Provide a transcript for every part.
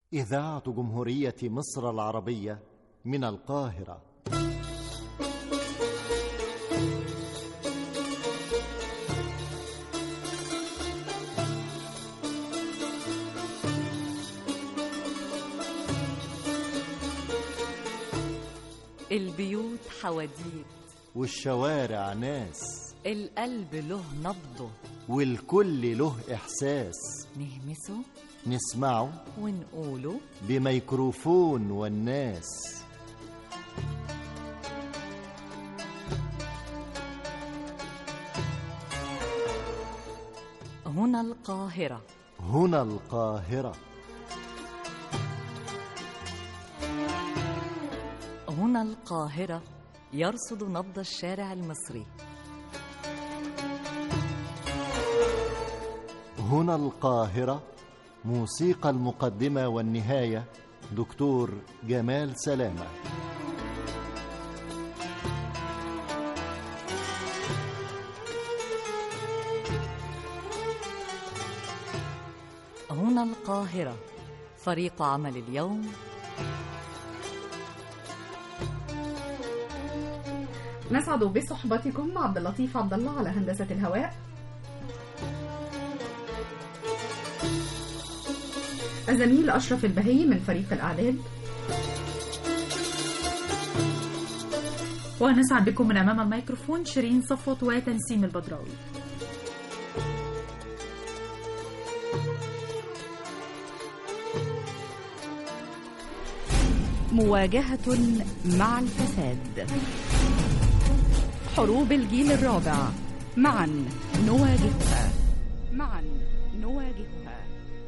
إذاعة جمهورية مصر العربية من القاهرة البيوت حواديت والشوارع ناس القلب له نبضه والكل له إحساس نهمسه نسمعه ونقوله بميكروفون والناس هنا القاهرة هنا القاهرة هنا القاهرة يرصد نبض الشارع المصري هنا القاهرة موسيقى المقدمة والنهاية دكتور جمال سلامة هنا القاهرة فريق عمل اليوم نسعد بصحبتكم عبد اللطيف عبد الله على هندسة الهواء الزميل أشرف البهي من فريق الأعداد ونسعد بكم من أمام الميكروفون شيرين صفوت وتنسيم البدراوي مواجهة مع الفساد حروب الجيل الرابع معا نواجهها معا نواجهها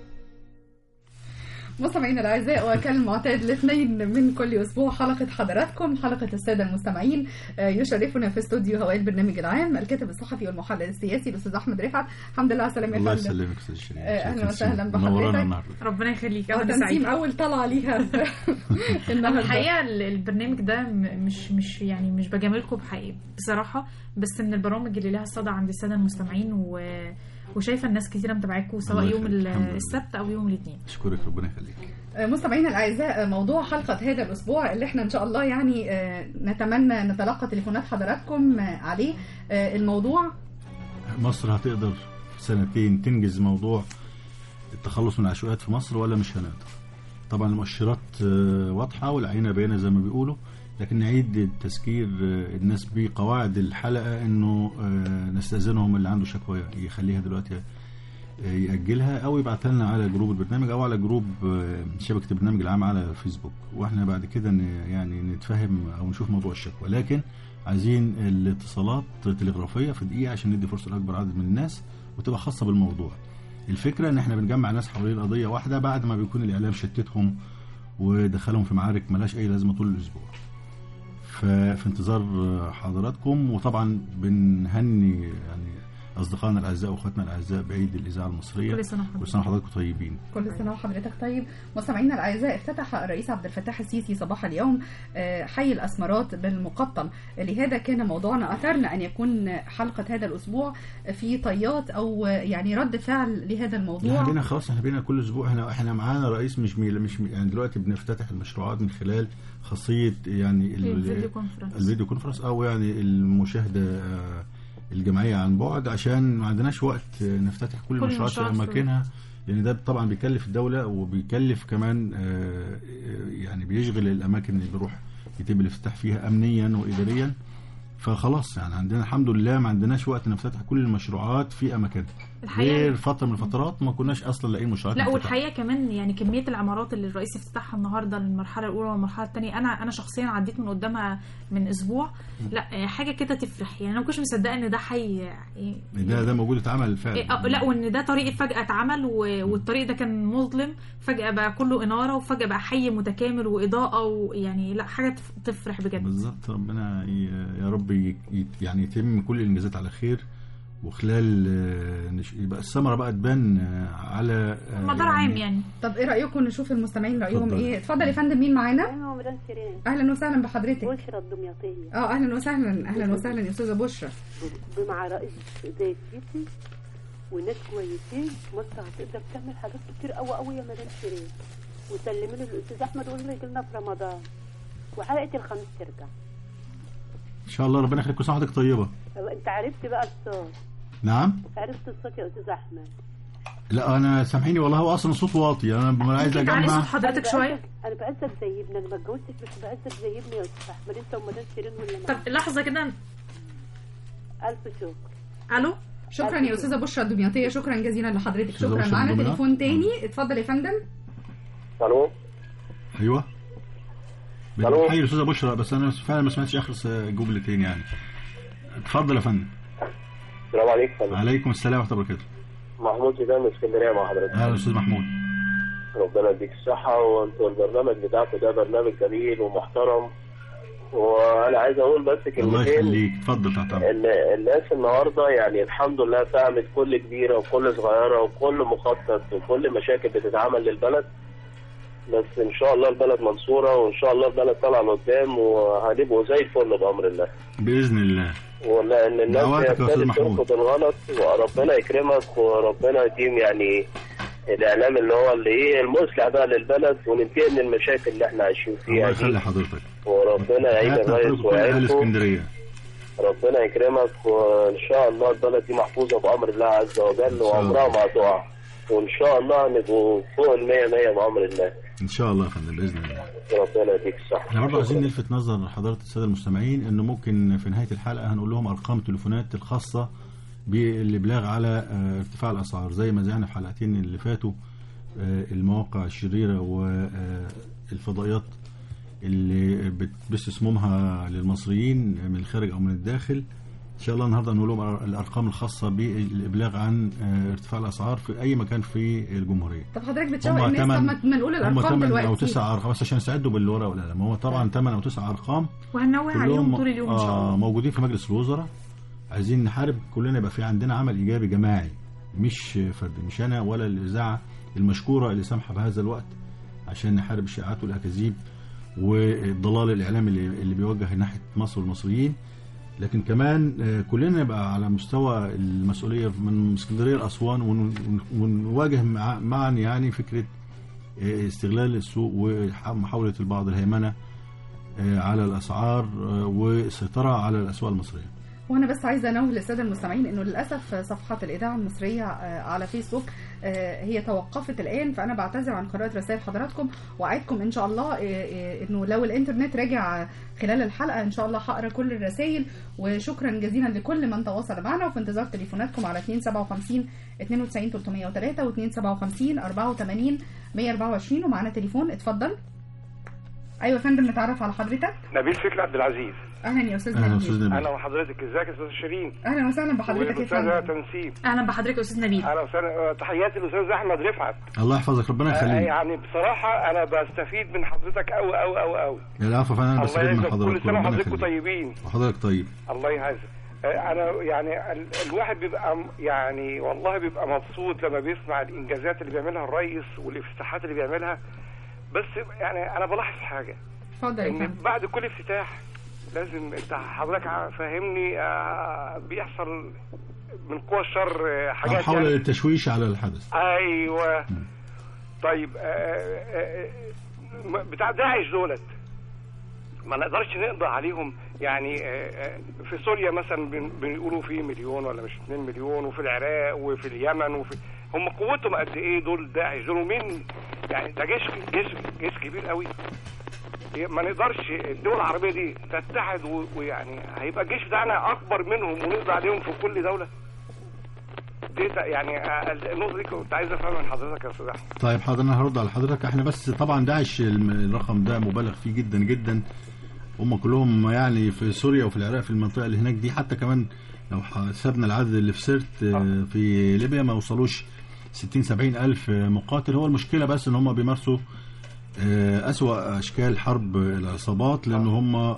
مستمعينا الاعزاء وكالمعتاد الاثنين من كل اسبوع حلقه حضراتكم حلقه الساده المستمعين آه، يشرفنا في استوديو هواء البرنامج العام الكاتب الصحفي والمحلل السياسي الاستاذ احمد رفعت الحمد لله على السلامه يا الله فندم يسلمك استاذ شيرين آه، أهلا وسهلا منورانا بحضرتك. النهارده ربنا يخليك آه، أنا تنسيم سعيدة اول طلعه ليها النهارده الحقيقة ال- البرنامج ده م- مش مش يعني مش بجاملكم بحقيقة بصراحة بس من البرامج اللي لها صدى عند السادة المستمعين و... وشايفة الناس كتيرة متابعاكم سواء الله يوم يخليك، ال- الحمد لله. السبت أو يوم الاثنين اشكرك ربنا يخليك آه، مستمعينا الاعزاء آه، موضوع حلقه هذا الاسبوع اللي احنا ان شاء الله يعني آه، نتمنى نتلقى تليفونات حضراتكم آه، عليه آه، الموضوع مصر هتقدر في سنتين تنجز موضوع التخلص من العشوائيات في مصر ولا مش هنقدر طبعا المؤشرات آه، واضحه والعينه باينه زي ما بيقولوا لكن نعيد تذكير آه، الناس بقواعد الحلقه انه آه، نستاذنهم اللي عنده شكوى يخليها دلوقتي آه، ياجلها او يبعتها لنا على جروب البرنامج او على جروب آه، شبكه البرنامج العام على فيسبوك واحنا بعد كده ن- يعني نتفهم او نشوف موضوع الشكوى لكن عايزين الاتصالات تلغرافيه في دقيقه عشان ندي فرصه لاكبر عدد من الناس وتبقى خاصه بالموضوع الفكره ان احنا بنجمع ناس حوالين قضيه واحده بعد ما بيكون الاعلام شتتهم ودخلهم في معارك ملهاش اي لازمه طول الاسبوع ففي انتظار حضراتكم وطبعا بنهني يعني اصدقائنا الاعزاء واخواتنا الاعزاء بعيد الاذاعه المصريه كل سنة وحضرتك. كل سنه وحضراتكم طيبين كل سنة وحضرتك طيب مستمعينا الأعزاء افتتح الرئيس عبد الفتاح السيسي صباح اليوم آه، حي الأسمرات بالمقطم لهذا كان موضوعنا أثرنا أن يكون حلقة هذا الأسبوع في طيات أو يعني رد فعل لهذا لا الموضوع بينا خلاص احنا بينا كل اسبوع احنا احنا معانا رئيس مش مي مش مي يعني دلوقتي بنفتتح المشروعات من خلال خاصيه يعني ال- الفيديو كونفرنس. الفيديو كونفرنس او يعني المشاهده آه، الجماعيه عن بعد عشان ما عندناش وقت آه، نفتتح كل كل المشروعات في المشروعات في- اماكنها لان ده طبعا بيكلف الدوله وبيكلف كمان آه، آه، يعني بيشغل الاماكن اللي بيروح يتم الافتتاح فيها امنيا واداريا فخلاص يعني عندنا الحمد لله ما عندناش وقت نفتتح كل المشروعات في اماكنها الحقيقة- غير فتره من الفترات ما كناش اصلا لاقيين مشروعات لا نفتتح. والحقيقه كمان يعني كميه العمارات اللي الرئيس افتتحها النهارده للمرحله الاولى والمرحله الثانيه انا انا شخصيا عديت من قدامها من اسبوع لا حاجه كده تفرح يعني انا ما كنتش مصدقه ان ده حي يعني ده ده موجود اتعمل فعلا إيه، آه، لا وان ده طريق فجاه اتعمل و- والطريق ده كان مظلم فجاه بقى كله اناره وفجاه بقى حي متكامل واضاءه ويعني لا حاجه تف- تفرح بجد بالظبط ربنا ي- يا رب ي- ي- يعني يتم كل الانجازات على خير وخلال آه، نش- يبقى الثمره بقى تبان آه، على آه، مدار عام يعني طب إيه رأيكم نشوف المستمعين رأيهم اتفضل. إيه اتفضل يا فندم مين معانا أنا مدام شيرين أهلا وسهلا بحضرتك بشرى الدمياطية اه اهلا وسهلا اهلا وسهلا يا استاذه بشرى مع رئيس زي السيسي وناس كويسين مصر هتقدر تعمل حاجات كتير قوي قوي يا مدام شيرين وسلمي له الاستاذ احمد وقولي له يجي لنا في رمضان وحلقه الخميس ترجع ان شاء الله ربنا يخليك كل سنه وحضرتك طيبه انت عرفت بقى الصوت نعم عرفت الصوت يا استاذ احمد لا انا سامحيني والله هو اصلا صوت واطي انا ب- عايز ممكن تعلي صوت اجمع حضرتك شويه انا بعزك زي ابني انا ما اتجوزتش بس بعزك زي ابني يا استاذ احمد انت ومدام شيرين ولا طب معاك لحظه كده الف شكر الو شكرا يا استاذه بشرى الدمياطيه شكرا جزيلا لحضرتك أستاذة شكرا بشرى معانا الدمياط. تليفون تاني اتفضل يا فندم الو ايوه ألو. بتحيي الاستاذه بشرى بس انا فعلا ما سمعتش اخر س- جملتين يعني اتفضل يا فندم السلام عليكم عليكم السلام ورحمه الله وبركاته محمود زيدان من اسكندريه مع حضرتك اهلا استاذ محمود ربنا يديك الصحه وانتوا البرنامج بتاعكم ده برنامج جميل ومحترم وانا عايز اقول بس الله كلمتين يخليك اتفضل تحت أمرك. ان الناس النهارده يعني الحمد لله فهمت كل كبيره وكل صغيره وكل مخطط وكل مشاكل بتتعمل للبلد بس ان شاء الله البلد منصوره وان شاء الله البلد طالعه لقدام وهنبقوا زي الفل بامر الله باذن الله ولان الناس دعواتك يا أستاذ ابتدت محمود. ترفض الغلط وربنا يكرمك وربنا يديم يعني الاعلام اللي هو اللي ايه المصلح بقى للبلد وننتهي من المشاكل اللي احنا عايشين الله فيها يخلي دي حضرتك وربنا يعين حياتنا الرئيس حضرتك كل اهل ويعينكم اسكندريه ربنا يكرمك وان شاء الله البلد دي محفوظه بامر الله عز وجل وعمرها ما هتقع وان شاء الله نبقوا فوق ال 100 100 بامر الله ان شاء الله يا فندم باذن الله ربنا يديك الصحه احنا برضه عايزين شكراً. نلفت نظر حضرات الساده المستمعين انه ممكن في نهايه الحلقه هنقول لهم ارقام تليفونات الخاصه بالابلاغ على آه، ارتفاع الاسعار زي ما زعنا في حلقتين اللي فاتوا آه، المواقع الشريره والفضائيات اللي بتبث سمومها للمصريين من الخارج او من الداخل ان شاء الله النهارده نقول لهم الارقام الخاصه بالابلاغ عن آه، ارتفاع الاسعار في اي مكان في الجمهوريه طب حضرتك بتشوق هم الناس تمن- طب ما- ما نقول هم الارقام 8 دلوقتي او 9 ارقام بس عشان يساعدوا بالورقه والقلم هو طبعا 8 او 9 ارقام وهننوه عليهم طول اليوم ان شاء آه الله موجودين في مجلس الوزراء عايزين نحارب كلنا يبقى في عندنا عمل ايجابي جماعي مش فردي مش انا ولا الاذاعه المشكوره اللي سامحه بهذا الوقت عشان نحارب الشائعات والاكاذيب والضلال الاعلامي اللي, اللي بيوجه ناحيه مصر والمصريين لكن كمان آه، كلنا نبقى على مستوى المسؤوليه من اسكندريه لاسوان ون- ون- ونواجه مع- معا يعني فكره آه، استغلال السوق ومحاوله البعض الهيمنه آه، على الاسعار آه، والسيطره على الاسواق المصريه وانا بس عايزه انوه للساده المستمعين انه للاسف صفحه الاذاعه المصريه آه، على فيسبوك آه، هي توقفت الان فانا بعتذر عن قراءه رسائل حضراتكم واعدكم ان شاء الله آه، آه، انه لو الانترنت رجع خلال الحلقه ان شاء الله هقرا كل الرسائل وشكرا جزيلا لكل من تواصل معنا وفي انتظار تليفوناتكم على 257 92 303 و257 84 124 ومعانا تليفون اتفضل ايوه يا فندم نتعرف على حضرتك نبيل فكري عبد العزيز اهلا يا استاذ اهلا استاذ نبيل نبيل انا وحضرتك ازيك يا استاذ شيرين اهلا وسهلا بحضرتك يا والاستاذه فندم تنسيم اهلا بحضرتك يا استاذ نبيل اهلا وسهلا تحياتي للاستاذ احمد رفعت الله يحفظك ربنا آه، يخليك يعني بصراحه انا بستفيد من حضرتك قوي قوي قوي قوي العفو فانا الله بستفيد من يجزاك كل حضرتك سنه ربنا وحضرتكم يخليك طيبين وحضرتك طيب الله يعزك آه، انا يعني ال- الواحد بيبقى م- يعني والله بيبقى مبسوط لما بيسمع الانجازات اللي بيعملها الرئيس والافتتاحات اللي بيعملها بس يعني انا بلاحظ حاجه اتفضل يا ان فندم بعد كل افتتاح لازم انت حضرتك ع- فاهمني آه، بيحصل من قوى الشر آه، حاجات محاولة يعني للتشويش على الحدث ايوه طيب آه، آه، آه، بتاع داعش دولت ما نقدرش نقضي عليهم يعني آه، آه، في سوريا مثلا بن- بيقولوا في مليون ولا مش 2 مليون وفي العراق وفي اليمن وفي هم قوتهم قد ايه دول داعش دول ومين يعني ده جيش جيش جيش كبير قوي ما نقدرش الدول العربيه دي تتحد و- ويعني هيبقى الجيش بتاعنا اكبر منهم ونقضي عليهم في كل دوله دي ت- يعني آه، النقطه دي كنت عايز افهمها من حضرتك يا استاذ احمد طيب حاضر انا هرد على حضرتك احنا بس طبعا داعش الم- الرقم ده مبالغ فيه جدا جدا هم كلهم يعني في سوريا وفي العراق في المنطقه اللي هناك دي حتى كمان لو حسبنا العدد اللي في سرت آه، في ليبيا ما وصلوش 60 70 الف مقاتل هو المشكله بس ان هم بيمارسوا آه، اسوا اشكال حرب العصابات لان هم آه،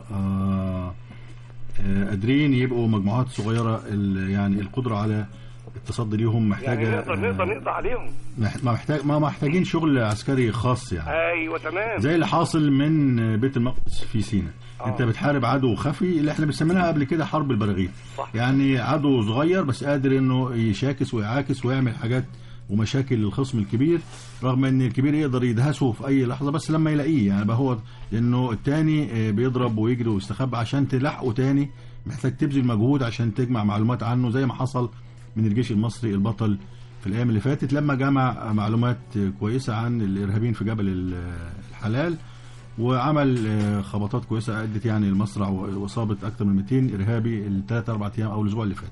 آه، قادرين يبقوا مجموعات صغيره ال- يعني القدره على التصدي ليهم محتاجه يعني نقدر نقدر آه، نقضي عليهم مح- ما محتاج ما محتاجين شغل عسكري خاص يعني ايوه تمام زي اللي حاصل من بيت المقدس في سيناء آه. انت بتحارب عدو خفي اللي احنا بنسميها قبل كده حرب البراغيث صح. يعني عدو صغير بس قادر انه يشاكس ويعاكس ويعمل حاجات ومشاكل الخصم الكبير رغم ان الكبير يقدر يدهسه في اي لحظه بس لما يلاقيه يعني بقى هو لانه التاني آه، بيضرب ويجري ويستخبى عشان تلحقه تاني محتاج تبذل مجهود عشان تجمع معلومات عنه زي ما حصل من الجيش المصري البطل في الايام اللي فاتت لما جمع معلومات كويسه عن الارهابيين في جبل ال- الحلال وعمل آه، خبطات كويسه ادت يعني المصرع واصابه اكثر من 200 ارهابي الثلاث اربع ايام او الاسبوع اللي فات.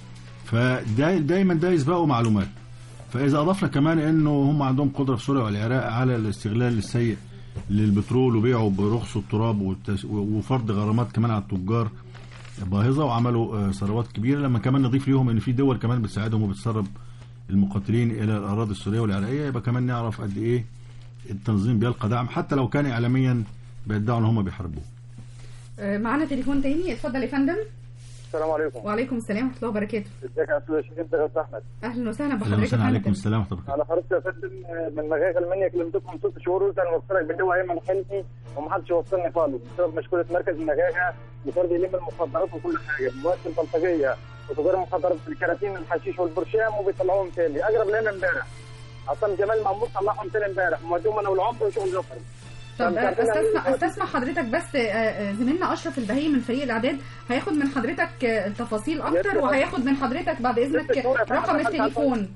فدايما ده يسبقوا معلومات. فاذا اضفنا كمان انه هم عندهم قدره في سوريا والعراق على الاستغلال السيء للبترول وبيعه برخص التراب والتس- وفرض غرامات كمان على التجار باهظه وعملوا آه، ثروات كبيره لما كمان نضيف ليهم ان في دول كمان بتساعدهم وبتسرب المقاتلين الى الاراضي السوريه والعراقيه يبقى كمان نعرف قد ايه التنظيم بيلقى دعم حتى لو كان اعلاميا بيدعوا ان هم بيحاربوه آه، معانا تليفون تاني اتفضل يا فندم السلام عليكم وعليكم السلام ورحمه الله وبركاته ازيك يا استاذ شيخ انت يا استاذ احمد اهلا وسهلا اهلا بحضرتك يا وسهلا عليكم فندم السلام ورحمه الله انا خرجت يا فندم من مغاغه المنيا كلمتكم ست شهور قلت انا وصلك باللواء ايمن حلمي ومحدش وصلني خالص بسبب مشكله مركز المغاغه وفرد يلم المخدرات وكل حاجه مواد البلطجيه وتجار المخدرات الكراتين الحشيش والبرشام وبيطلعوهم تاني اقرب لنا امبارح عصام جمال محمود طلعهم تاني امبارح موديهم انا والعمر وشغل جفري طب طب آه، تعرفين استسمع يعني- استسمع حضرتك بس آه، آه، زميلنا اشرف البهي من فريق الاعداد هياخد من حضرتك آه، تفاصيل اكتر يا وهياخد من حضرتك بعد اذنك ست شهور يا فندم، رقم دخلت على التليفون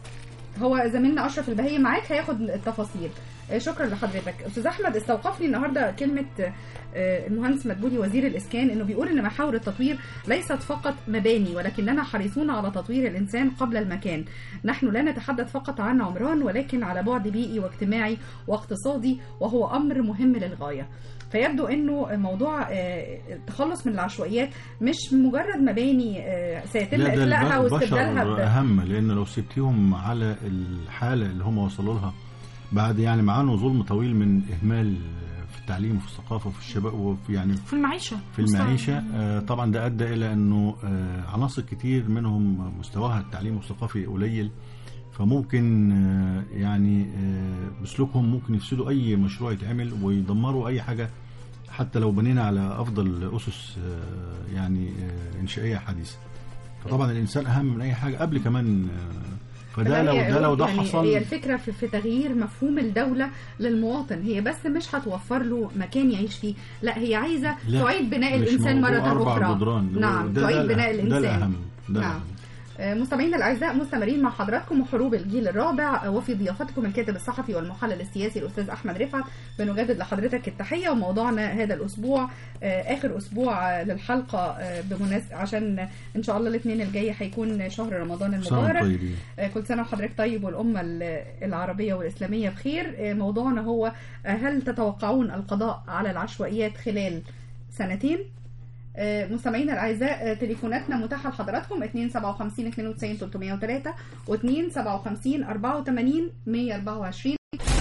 هو زميلنا اشرف البهي معاك هياخد التفاصيل آه، شكرا لحضرتك استاذ احمد استوقفني النهارده كلمه آه، المهندس مدبولي وزير الاسكان انه بيقول ان محاور التطوير ليست فقط مباني ولكننا حريصون على تطوير الانسان قبل المكان نحن لا نتحدث فقط عن عمران ولكن على بعد بيئي واجتماعي واقتصادي وهو امر مهم للغايه فيبدو انه موضوع آه، التخلص من العشوائيات مش مجرد مباني آه، سيتم لا ده اخلاءها واستبدالها البشر ب- اهم لان لو سبتيهم على الحاله اللي هم وصلوا لها بعد يعني معانا ظلم طويل من اهمال في التعليم وفي الثقافه وفي الشباب وفي يعني في المعيشه في المعيشة آه، طبعا ده أدى إلى أنه آه، عناصر كتير منهم مستواها التعليمي والثقافي قليل فممكن آه، يعني آه، بسلوكهم ممكن يفسدوا أي مشروع يتعمل ويدمروا أي حاجة حتى لو بنينا على أفضل أسس آه، يعني آه، إنشائية حديثة فطبعا الإنسان أهم من أي حاجة قبل كمان آه، فده لو هي- ده لو ده يعني حصل هي الفكره في, في تغيير مفهوم الدوله للمواطن هي بس مش هتوفر له مكان يعيش فيه لا هي عايزه لا، تعيد بناء مش الانسان موضوع مره أربع اخرى جدران نعم ده- تعيد ده بناء الأهم. الانسان ده الأهم ده نعم الأهم. آه، مستمعينا الاعزاء مستمرين مع حضراتكم وحروب الجيل الرابع آه، وفي ضيافتكم الكاتب الصحفي والمحلل السياسي الاستاذ احمد رفعت بنجدد لحضرتك التحيه وموضوعنا هذا الاسبوع آه، اخر اسبوع آه، للحلقه آه، بمناسبه عشان ان شاء الله الاثنين الجاي هيكون شهر رمضان سنة وأنتم المبارك طيبين آه، كل سنة وحضرتك طيب والأمة ال- العربية والإسلامية بخير آه، موضوعنا هو آه، هل تتوقعون القضاء على العشوائيات خلال سنتين آه، مستمعينا الأعزاء آه، تليفوناتنا متاحة لحضراتكم 257 92 303 و 257 84 124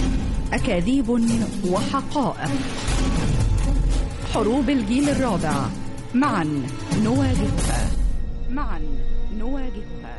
أكاذيب وحقائق حروب الجيل الرابع معا نواجهها معا نواجهها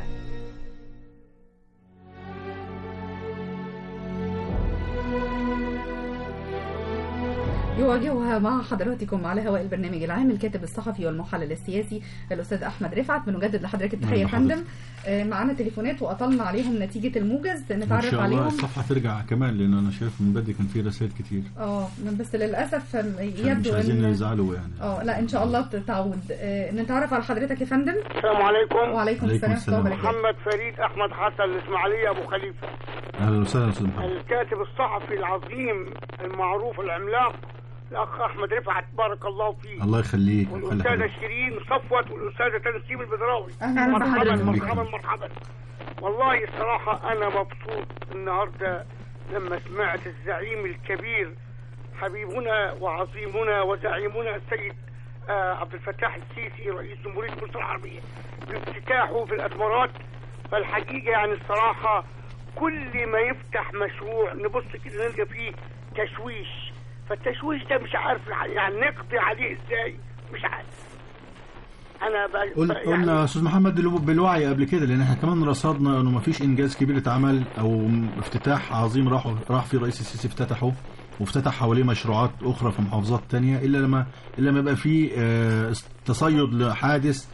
يواجهها مع حضراتكم على هواء البرنامج العام الكاتب الصحفي والمحلل السياسي الاستاذ احمد رفعت بنجدد لحضرتك التحيه يا نعم، فندم آه، معانا تليفونات واطلنا عليهم نتيجه الموجز إن نتعرف شاء الله عليهم الصفحة ترجع كمان لأن أنا شايف من بدري كان في رسائل كتير اه بس للاسف مش يبدو عايزين ان يزعلوا يعني اه لا ان شاء الله تعود آه، نتعرف على حضرتك يا فندم السلام عليكم وعليكم عليكم السلام ورحمه الله السلام. وبركاته محمد فريد احمد حسن الاسماعيليه ابو خليفه أهلا وسهلا أستاذ محمد الكاتب الصحفي العظيم المعروف العملاق الاخ احمد رفعت بارك الله فيه الله يخليك ويخلي والاستاذه حضرتك. شيرين صفوت والاستاذه تنسيم البدراوي اهلا مرحبا وسهلا مرحبا مرحبا والله الصراحة أنا مبسوط النهاردة لما سمعت الزعيم الكبير حبيبنا وعظيمنا وزعيمنا السيد آه، عبد الفتاح السيسي رئيس جمهورية مصر العربية بافتتاحه في الإمارات فالحقيقة يعني الصراحة كل ما يفتح مشروع نبص كده نلقى فيه تشويش فالتشويش ده مش عارف يعني نقضي عليه ازاي مش عارف انا ب... قل- يعني- قلنا يا استاذ محمد اللي هو بالوعي قبل كده لان احنا كمان رصدنا انه ما فيش انجاز كبير اتعمل او افتتاح عظيم راح راح فيه الرئيس السيسي افتتحه وافتتح حواليه مشروعات اخرى في محافظات تانية الا لما الا لما يبقى فيه آه، تصيد لحادث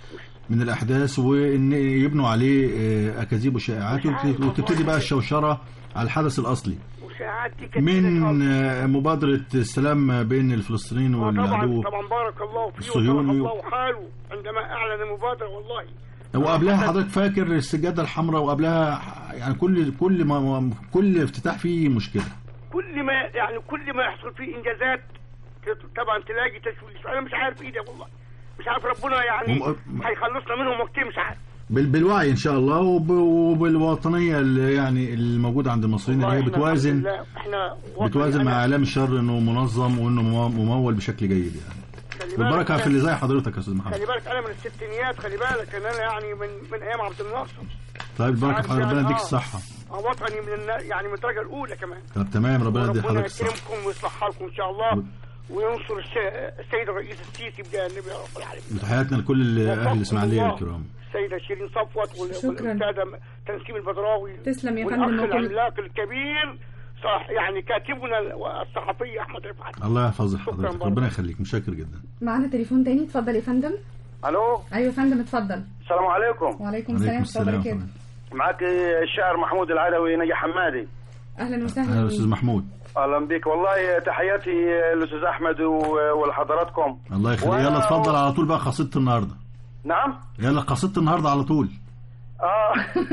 من الاحداث وان يبنوا عليه آه، اكاذيب وشائعات وت- وتبتدي بقى الشوشره على الحدث الاصلي وساعات دي كتير من خالص. آه، مبادره السلام بين الفلسطينيين آه طبعا والعدو طبعا بارك الله فيه الصهيوني. وصلح الله حاله عندما اعلن المبادره والله وقبلها حضرتك فاكر السجاده الحمراء وقبلها يعني كل كل ما ما- كل افتتاح فيه مشكله كل ما يعني كل ما يحصل فيه انجازات طبعا تلاقي تشويش انا مش عارف ايه ده والله مش عارف ربنا يعني وم- هيخلصنا منهم وقتين مش عارف بال- بالوعي ان شاء الله وب- وبالوطنيه اللي يعني الموجوده عند المصريين اللي هي والله إحنا بتوازن الحمد لله احنا وطن- بتوازن أنا- مع اعلام الشر انه منظم وانه مم- ممول بشكل جيد يعني خلي بالك والبركه أنا- في اللي زي حضرتك يا استاذ محمد خلي بالك انا من الستينيات خلي بالك ان انا يعني من من ايام عبد الناصر طيب البركه في عارف ربنا يعني، يديك آه. الصحه آه، وطني من النا... يعني من الدرجه الاولى كمان طب تمام ربنا يدي وربنا حضرتك الصحه يكرمكم ويصلح حالكم ان شاء الله وينصر الس- السيد الرئيس السيسي بجانب يا رب العالمين وتحياتنا لكل اهل الاسماعيليه الله. الكرام السيده شيرين صفوت وال- شكراً. والاستاذه تنسيم البدراوي تسلم يا فندم والاخ وكل العملاق الكبير صح يعني كاتبنا الصحفي احمد رفعت الله يحفظ شكراً حضرتك برضه. ربنا يخليك متشكر جدا معانا تليفون تاني اتفضل يا فندم الو ايوه يا فندم اتفضل السلام عليكم وعليكم السلام ورحمه الله وبركاته معك الشاعر محمود العدوي نجا حمادي اهلا وسهلا اهلا بيك. استاذ محمود اهلا بك والله تحياتي للاستاذ احمد و- ولحضراتكم الله يخليك وأنا- يلا اتفضل على طول بقى قصيده النهارده نعم يلا قصيده النهارده على طول اه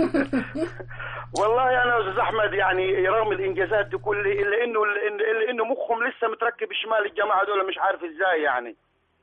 والله انا استاذ احمد يعني رغم الانجازات دي كلها الا انه الا انه مخهم لسه متركب شمال الجماعه دول مش عارف ازاي يعني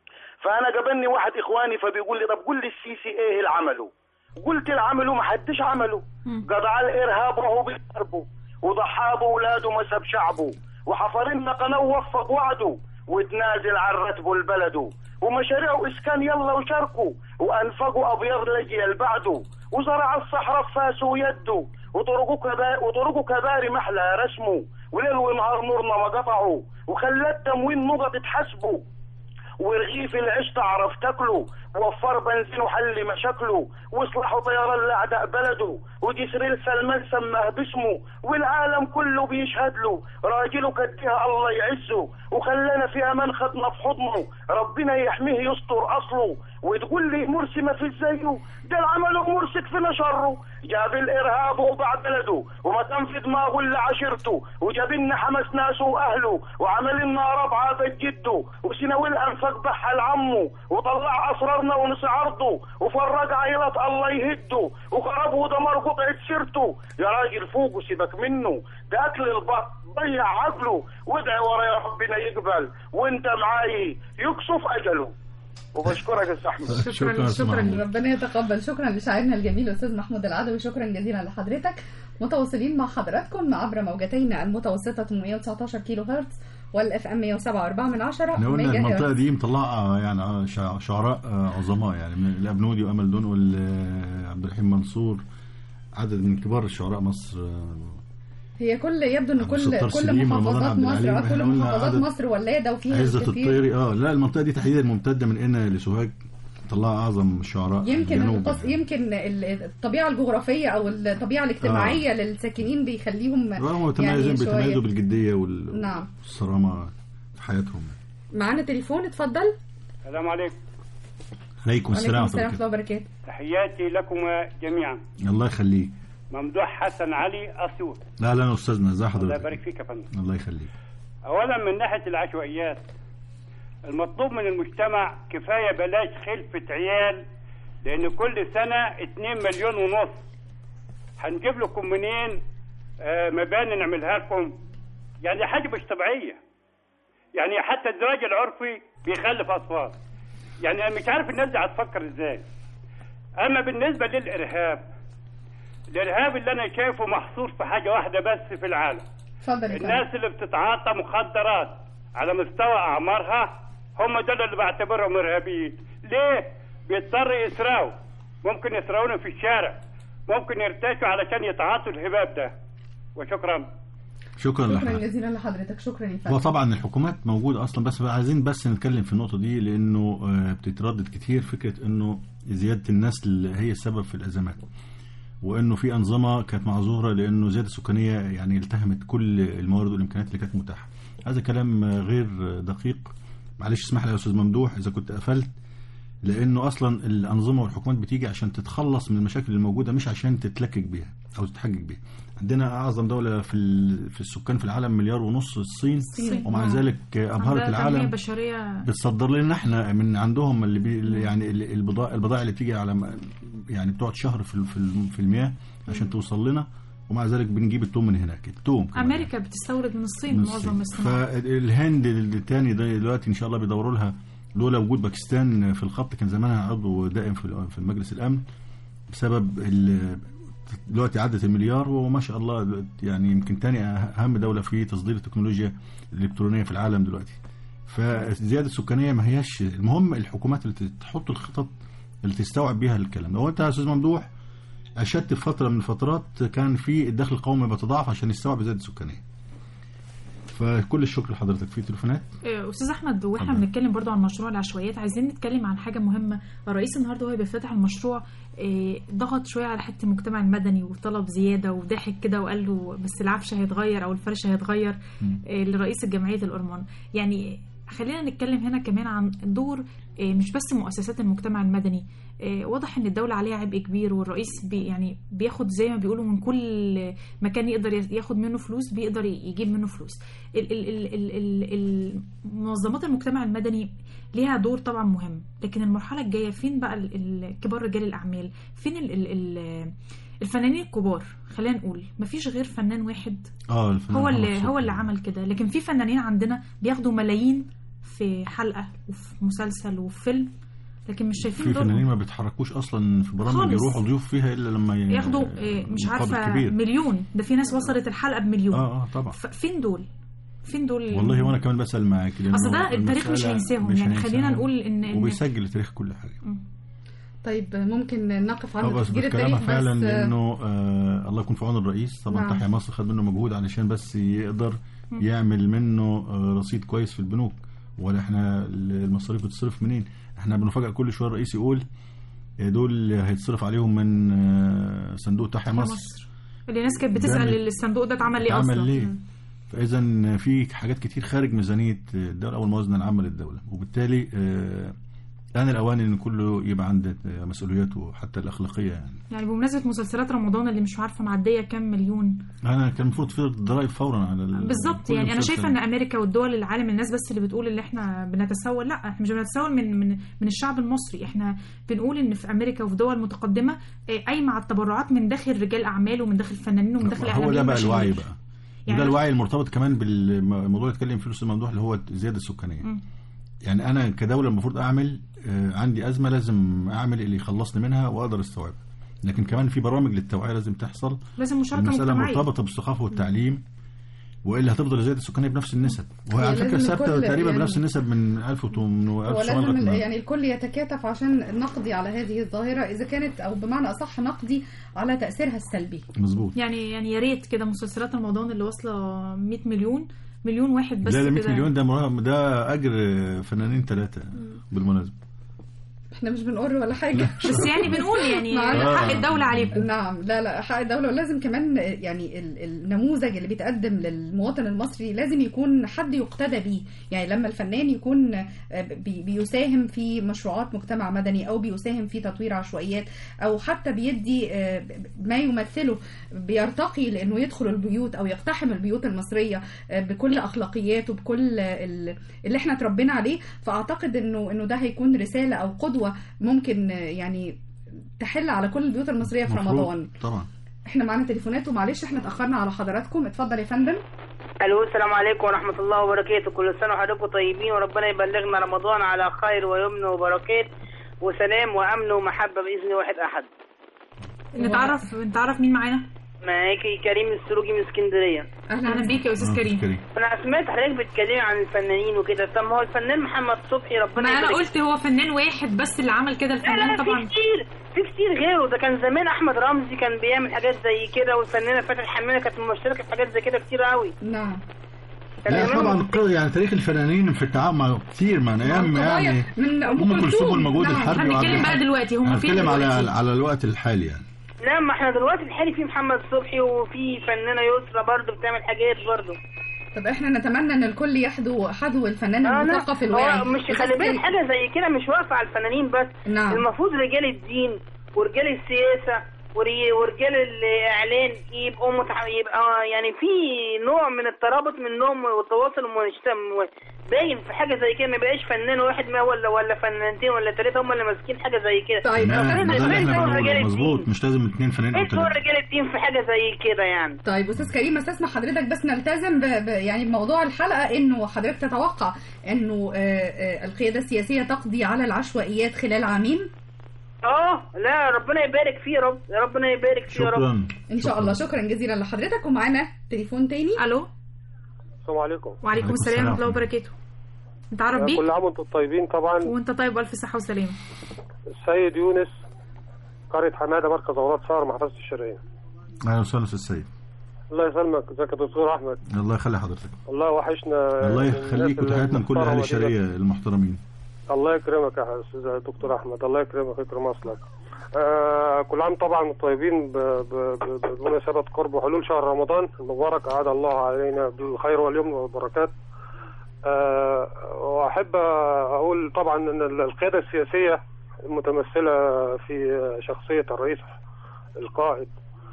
فانا قابلني واحد اخواني فبيقول لي طب قول لي السيسي ايه اللي عمله قلت اللي عمله ما حدش عمله قضى الارهاب وهو بيحاربه وضحى باولاده ومسب شعبه وحفر لنا قناه ووفق وعده وتنازل عن راتبه لبلده ومشاريع اسكان يلا وشاركوا وانفقوا ابيض لاجيال بعده وزرع الصحراء بفاسه ويده وطرقه كبا... وطرقه كباري محلى رسمه وليل ونهار نورنا ما قطعوا وخلى التموين نقط تحسبه ورغيف العيش تعرف تاكله وفر بنزين وحل مشاكله واصلحوا طيران لاعداء بلده وجسر سلمان سماه باسمه والعالم كله بيشهد له راجله كديها الله يعزه وخلانا في امان خدنا في حضنه ربنا يحميه يستر اصله وتقول لي مرسي ما في زيه ده العمل مرسي كفينا شره جاب الارهاب وباع بلده وما كان في دماغه الا عشيرته وجاب لنا حماس ناسه واهله وعمل لنا ربعه بيت جده وسناوي الانفاق بحها لعمه وطلع اسرارنا ونسي عرضه وفرج عيلات الله يهده وخرب ودمر قطعه سيرته يا راجل فوق وسيبك منه ده اكل البط ضيع عقله وادعي ورا يا ربنا يقبل وانت معاي يكشف اجله وبشكرك يا استاذ احمد شكراً شكرا يا أستاذ شكرا محمود. ربنا يتقبل شكرا لشاعرنا الجميل الاستاذ محمود العدوي شكرا جزيلا لحضرتك متواصلين مع حضراتكم عبر موجتين المتوسطه 819 كيلو هرتز والاف ام 107.4 من 10 احنا قلنا ميجا المنطقه هرتز. دي مطلعه يعني شع- شعراء آه، عظماء يعني من الابنودي وامل دون وعبد الرحيم منصور عدد من كبار الشعراء مصر آه، هي كل يبدو ان عبد كل الستار كل سليم، رمضان محافظات عبد مصر العليم، آه، إحنا كل قلنا محافظات عدد- مصر ولاده وفيها عزة الكثير الطيري اه لا المنطقه دي تحديدا ممتده من هنا لسوهاج طلعها اعظم الشعراء يمكن الجنوب القص... يمكن ال- الطبيعه الجغرافيه او الطبيعه الاجتماعيه للساكنين بيخليهم رغم متميزين شوية. بيتميزوا بالجديه وال- نعم. والصرامه في حياتهم معانا تليفون اتفضل السلام عليكم عليكم السلام وعليكم ورحمه السلام الله ورحمه الله وبركاته تحياتي لكم جميعا الله يخليك ممدوح حسن علي اسيوط لا لا استاذنا ازي الله حضرتك يبارك فيك يا فندم الله يخليك اولا من ناحيه العشوائيات المطلوب من المجتمع كفايه بلاش خلفه عيال لان كل سنه 2 مليون ونص هنجيب لكم منين آه مباني نعملها لكم يعني حاجه مش طبيعيه يعني حتى الزواج العرفي بيخلف اطفال يعني انا مش عارف الناس دي هتفكر ازاي اما بالنسبه للارهاب الارهاب اللي انا شايفه محصور في حاجه واحده بس في العالم اتفضل يا فندم الناس اللي بتتعاطى مخدرات على مستوى اعمارها هم دول اللي بعتبرهم ارهابيين ليه بيضطر يسرقوا ممكن يسرقونا في الشارع ممكن يرتشوا علشان يتعاطوا الهباب ده وشكرا شكرا شكرا لحضرتك جزيلا لحضرتك شكرا يا هو فندم طبعا الحكومات موجوده اصلا بس عايزين بس نتكلم في النقطه دي لانه آه، بتتردد كتير فكره انه زياده النسل هي السبب في الازمات وانه في انظمه كانت معذوره لانه الزياده السكانيه يعني التهمت كل الموارد والامكانيات اللي كانت متاحه هذا كلام آه، غير آه، دقيق معلش اسمح لي يا استاذ ممدوح اذا كنت قفلت لانه اصلا الانظمه والحكومات بتيجي عشان تتخلص من المشاكل الموجوده مش عشان تتلكك بيها او تتحجج بيها عندنا اعظم دوله في ال- في السكان في العالم مليار ونص الصين الصين. ومع آه. ذلك ابهرت عندها تنمية العالم بشريه بتصدر لنا احنا من عندهم اللي بي اللي يعني ال- البضائع البضائع اللي بتيجي على م- يعني بتقعد شهر في ال- في ال- في المياه عشان توصل لنا ومع ذلك بنجيب التوم من هناك التوم كمان. امريكا بتستورد من الصين من معظم الصين. الصناعه فالهند الثاني ده دلوقتي ان شاء الله بيدوروا لها لولا وجود باكستان في الخط كان زمانها عضو دائم في في مجلس الامن بسبب ال- دلوقتي عدت المليار وما شاء الله دلوقتي يعني يمكن تاني اهم دوله في تصدير التكنولوجيا الالكترونيه في العالم دلوقتي فالزياده السكانيه ما هياش المهم الحكومات اللي تحط الخطط اللي تستوعب بيها الكلام ده هو انت يا استاذ ممدوح اشدت في فتره من الفترات كان في الدخل القومي بيتضاعف عشان يستوعب الزياده السكانيه فكل الشكر لحضرتك في تليفونات آه، استاذ احمد واحنا اتفضل. بنتكلم برضو عن مشروع العشوائيات عايزين نتكلم عن حاجه مهمه الرئيس النهارده وهو بيفتتح المشروع آه، ضغط شويه على حته المجتمع المدني وطلب زياده وضحك كده وقال له بس العفش هيتغير او الفرش هيتغير آه، لرئيس جمعيه الأرمان يعني خلينا نتكلم هنا كمان عن دور آه، مش بس مؤسسات المجتمع المدني آه، واضح ان الدوله عليها عبء كبير والرئيس بي يعني بياخد زي ما بيقولوا من كل مكان يقدر ياخد منه فلوس بيقدر يجيب منه فلوس ال- ال- ال- ال- ال- ال- منظمات المجتمع المدني ليها دور طبعا مهم لكن المرحله الجايه فين بقى ال- ال- كبار رجال الاعمال فين ال ال ال الفنانين الكبار خلينا نقول مفيش غير فنان واحد اه الفنان هو محمد اللي صبحي. هو اللي عمل كده لكن في فنانين عندنا بياخدوا ملايين في حلقه وفي مسلسل وفي فيلم لكن مش شايفين في فنانين دورهم ما بيتحركوش اصلا في برامج خالص. يروحوا ضيوف فيها الا لما ي- ياخدوا آه، مش مقابل عارفه كبير. مليون ده في ناس وصلت الحلقه بمليون اه اه طبعا ف- فين دول فين دول والله وانا كمان بسال معاك لأنه اصل ده التاريخ مش المسألة هينساهم مش يعني هينساهم. خلينا نقول ان ان وبيسجل التاريخ كل حاجه طيب ممكن نقف عند اه بس تسجيل بكلامها التاريخ فعلا بس لانه آه الله يكون في عون الرئيس طبعا نعم. تحيا مصر خد منه مجهود علشان بس يقدر مم. يعمل منه آه رصيد كويس في البنوك ولا احنا المصاريف بتصرف منين احنا بنفاجئ كل شويه الرئيس يقول آه، دول هيتصرف عليهم من آه صندوق تحيا مصر, مصر اللي الناس كانت ده بتسال اللي- الصندوق ده اتعمل ليه اصلا عمل ليه مم. فاذا في حاجات كتير خارج ميزانيه الدوله او الموازنه العامه للدوله وبالتالي آه، آن الأوان إن كله يبقى عنده آه، مسؤولياته حتى الأخلاقية يعني يعني بمناسبه مسلسلات رمضان اللي مش عارفه معديه كام مليون أنا كان المفروض في ضرائب فورا على ال- بالظبط كل يعني انا مسلسل. شايفه ان امريكا والدول العالم الناس بس اللي بتقول ان احنا بنتسول لا احنا مش بنتسول من من من الشعب المصري احنا بنقول ان في امريكا وفي دول متقدمه آه، قايمه على التبرعات من داخل رجال اعمال ومن داخل فنانين ومن داخل هو اعلاميين ده بقى ومشاهير. الوعي بقى يعني وده أنا- الوعي المرتبط كمان بالموضوع اللي اتكلم فيه الاستاذ ممدوح اللي هو الزياده السكانيه مم. يعني انا كدوله المفروض اعمل آه، عندي ازمه لازم اعمل اللي يخلصني منها واقدر استوعبها لكن كمان في برامج للتوعيه لازم تحصل لازم مشاركه المساله مجتمعيه مرتبطه بالثقافه والتعليم والا هتفضل الزياده السكانيه بنفس النسب وهي هي على فكره لازم ثابته الكل تقريبا يعني- بنفس النسب من 1800 و هو 1900 لازم ال- لغاية يعني الكل يتكاتف عشان نقضي على هذه الظاهرة إذا كانت أو بمعنى أصح نقضي على تأثيرها السلبي مظبوط يعني يعني يا ريت كده مسلسلات رمضان اللي واصله 100 مليون مليون واحد بس لا لا 100 كده. مليون ده مرا- ده اجر فنانين ثلاثه بالمناسبه احنا مش بنقر ولا حاجة بس يعني بنقول يعني معانا حق الدولة عليكم نعم لا لا حق الدولة ولازم كمان يعني ال- النموذج اللي بيتقدم للمواطن المصري لازم يكون حد يقتدى بيه يعني لما الفنان يكون بي- بيساهم في مشروعات مجتمع مدني أو بيساهم في تطوير عشوائيات أو حتى بيدي آه، ما يمثله بيرتقي لأنه يدخل البيوت أو يقتحم البيوت المصرية آه، بكل أخلاقياته بكل ال- اللي احنا اتربينا عليه فأعتقد إنه إنه ده هيكون رسالة أو قدوة ممكن آه، يعني تحل على كل البيوت المصرية في مفروض. رمضان طبعا احنا معانا تليفونات ومعلش احنا اتأخرنا على حضراتكم اتفضل يا فندم الو السلام عليكم ورحمه الله وبركاته كل سنه وحضراتكم طيبين وربنا يبلغنا رمضان على خير ويمن وبركات وسلام وامن ومحبه باذن واحد احد نتعرف نتعرف مين معانا معاكي كريم السروجي من اسكندريه اهلا بيك يا استاذ كريم انا سمعت حضرتك بتتكلمي عن الفنانين وكده طب ما هو الفنان محمد صبحي ربنا ما انا يبارك قلت هو فنان واحد بس اللي عمل كده لا الفنان لا طبعا في كتير في كتير غيره ده كان زمان احمد رمزي كان بيعمل حاجات زي كده والفنانه فاتن حمامه كانت مشتركه في حاجات زي كده كتير قوي نعم لا طبعا ق- يعني تاريخ الفنانين في التعامل مع كتير من ايام يعني من ام كلثوم والمجهود نعم، الحربي هنتكلم وعبد بقى الحليم. دلوقتي، هم فين هنتكلم على دلوقتي؟ على الوقت الحالي يعني لا ما احنا دلوقتي الحالي في محمد صبحي وفي فنانه يسرا برضه بتعمل حاجات برضه طب احنا نتمنى ان الكل يحذو حذو الفنان آه، لا. المثقف هو الواعي مش أستاذ خلي بالك كريم. حاجه زي كده مش واقفه على الفنانين بس نعم. المفروض رجال الدين ورجال السياسه وري- ورجال الاعلان يبقوا متح... يبقى يعني في نوع من الترابط منهم والتواصل المجتمع باين في حاجه زي كده ما يبقاش فنان واحد ما ولا ولا فنانتين ولا ثلاثه هم اللي ماسكين حاجه زي كده طيب تمام فين- ما ده اللي فين احنا دور بنقوله رجال مظبوط الدين؟ مش لازم اتنين فنانين او ايه دور ثلاثه رجال الدين في حاجه زي كده يعني طيب استاذ كريم استسمح حضرتك بس نلتزم ب... ب... يعني بموضوع الحلقه انه حضرتك تتوقع انه آه، آه، القياده السياسيه تقضي على العشوائيات خلال عامين اه لا ربنا يبارك فيه يا رب ربنا يبارك فيه يا رب شكرا ان شاء الله شكرا جزيلا لحضرتك ومعانا تليفون تاني الو السلام عليكم وعليكم السلام ورحمه الله وبركاته نتعرف بيك كل عام وانتم طيبين طبعا وانت طيب والف صحه وسلامه السيد يونس قرية حمادة مركز أوراد شهر محافظة الشرقية اهلا وسهلا استاذ سيد الله يسلمك ازيك يا دكتور أحمد الله يخلي حضرتك الله وحشنا الله من يخليك الناس وتحياتنا لكل اهل المحترمة دي. الشرقيه المحترمين الله يكرمك يا استاذ دكتور احمد الله يكرمك ويكرم اصلك آه كل عام طبعا وانتم طيبين ب- ب- ب- بمناسبه قرب حلول شهر رمضان المبارك اعاد الله علينا بالخير واليمن والبركات آه واحب اقول طبعا ان القياده السياسيه المتمثله في شخصيه الرئيس القائد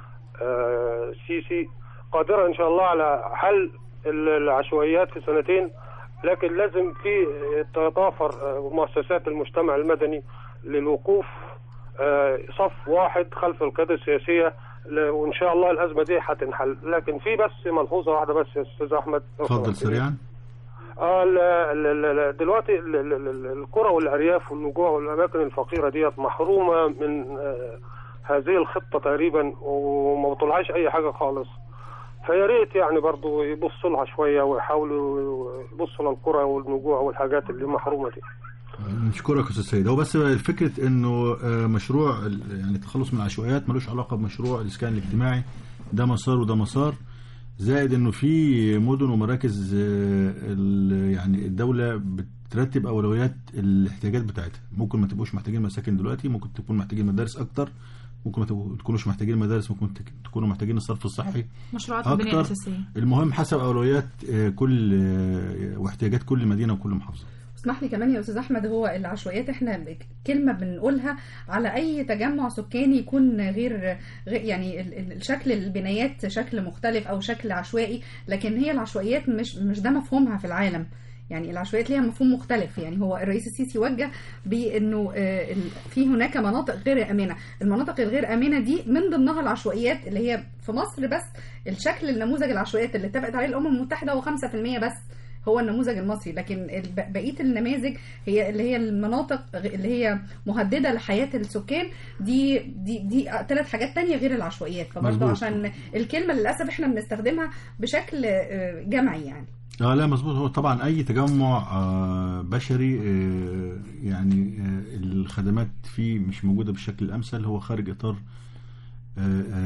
آه، السيسي قادره ان شاء الله على حل العشوائيات في سنتين لكن لازم في تتوافر آه، مؤسسات المجتمع المدني للوقوف آه، صف واحد خلف القياده السياسيه ل- وان شاء الله الازمه دي هتنحل لكن في بس ملحوظه واحده بس يا استاذ احمد لو اتفضل سمحت لي. سريعا اه لا لا لا لا دلوقتي ال- ال- ال- القرى والارياف والنجوع والاماكن الفقيره ديت محرومه من آه، هذه الخطه تقريبا وما بطلعش اي حاجه خالص فيا ريت يعني برضو يبصوا لها شويه ويحاولوا يبصوا للقرى والنجوع والحاجات اللي محرومه دي نشكرك يا استاذ سيد هو بس فكره انه آه، مشروع ال- يعني التخلص من العشوائيات ملوش علاقه بمشروع الاسكان الاجتماعي ده مسار وده مسار زائد انه في مدن ومراكز آه، ال- يعني الدوله بترتب اولويات الاحتياجات بتاعتها ممكن ما تبقوش محتاجين مساكن دلوقتي ممكن تكون محتاجين مدارس اكتر ممكن ما تبقوا- تكونوش محتاجين مدارس ممكن تك- تكونوا محتاجين الصرف الصحي مشروعات البنيه اكتر الاساسيه المهم حسب اولويات آه، كل آه، واحتياجات كل مدينه وكل محافظه اسمح لي كمان يا استاذ احمد هو العشوائيات احنا كلمه بنقولها على اي تجمع سكاني يكون غير غير- يعني ال- ال- شكل البنايات شكل مختلف او شكل عشوائي لكن هي العشوائيات مش مش ده مفهومها في العالم يعني العشوائيات ليها مفهوم مختلف يعني هو الرئيس السيسي وجه بانه آه، ال- في هناك مناطق غير امنه المناطق الغير امنه دي من ضمنها العشوائيات اللي هي في مصر بس الشكل النموذج العشوائيات اللي اتفقت عليه الامم المتحده هو 5% بس هو النموذج المصري لكن الب- بقيه النماذج هي اللي هي المناطق غ- اللي هي مهدده لحياه السكان دي دي دي ثلاث حاجات تانية غير العشوائيات فبرضه مظبوط. عشان الكلمه للاسف احنا بنستخدمها بشكل آه، جمعي يعني اه لا مظبوط هو طبعا اي تجمع آه بشري آه يعني آه الخدمات فيه مش موجوده بالشكل الامثل هو خارج اطار آه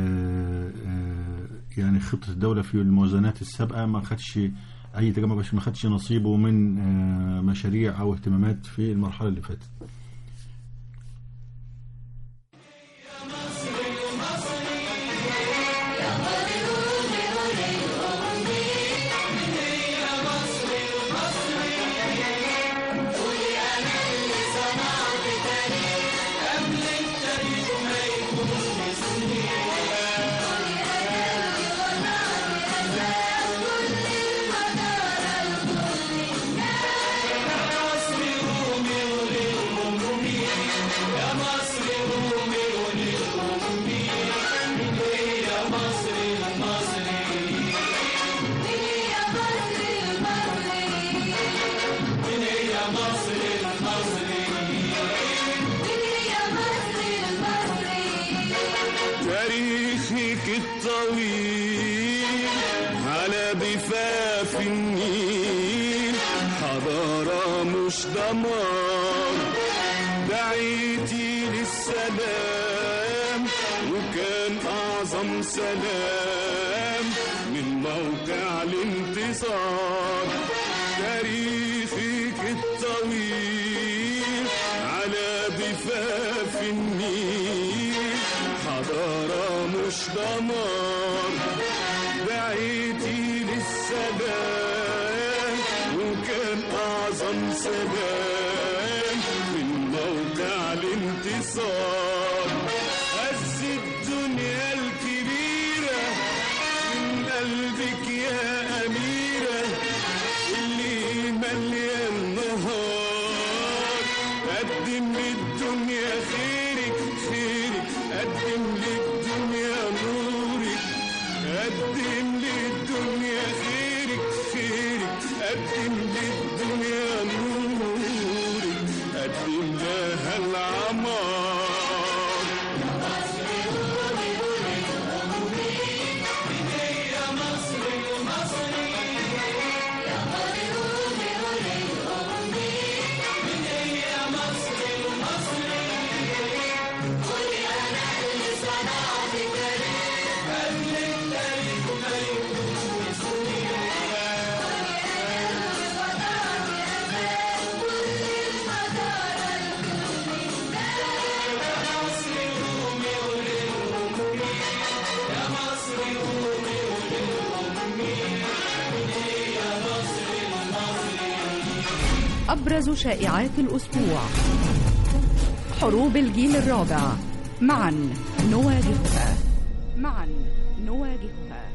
آه آه يعني خطه الدوله في الموازنات السابقه ما خدش اي تجمع بشري ما خدش نصيبه من آه مشاريع او اهتمامات في المرحله اللي فاتت تاريخك الطويل على ضفاف النيل حضارة مش دمار دعيتي للسلام وكان أعظم سلام من موقع الانتصار تاريخك الطويل على ضفاف النيل حضارة مش دمار دعيتي للسلام أعظم سلام من موقع الانتصار هز الدنيا الكبيرة من قلبك يا أميرة اللي مليان نهار قدم للدنيا خيرك خيرك قدم للدنيا نورك قدم للدنيا خيرك خيرك قدم للدنيا نورك قدم لها العمار أبرز شائعات الأسبوع حروب الجيل الرابع معا نواجهها معا نواجهها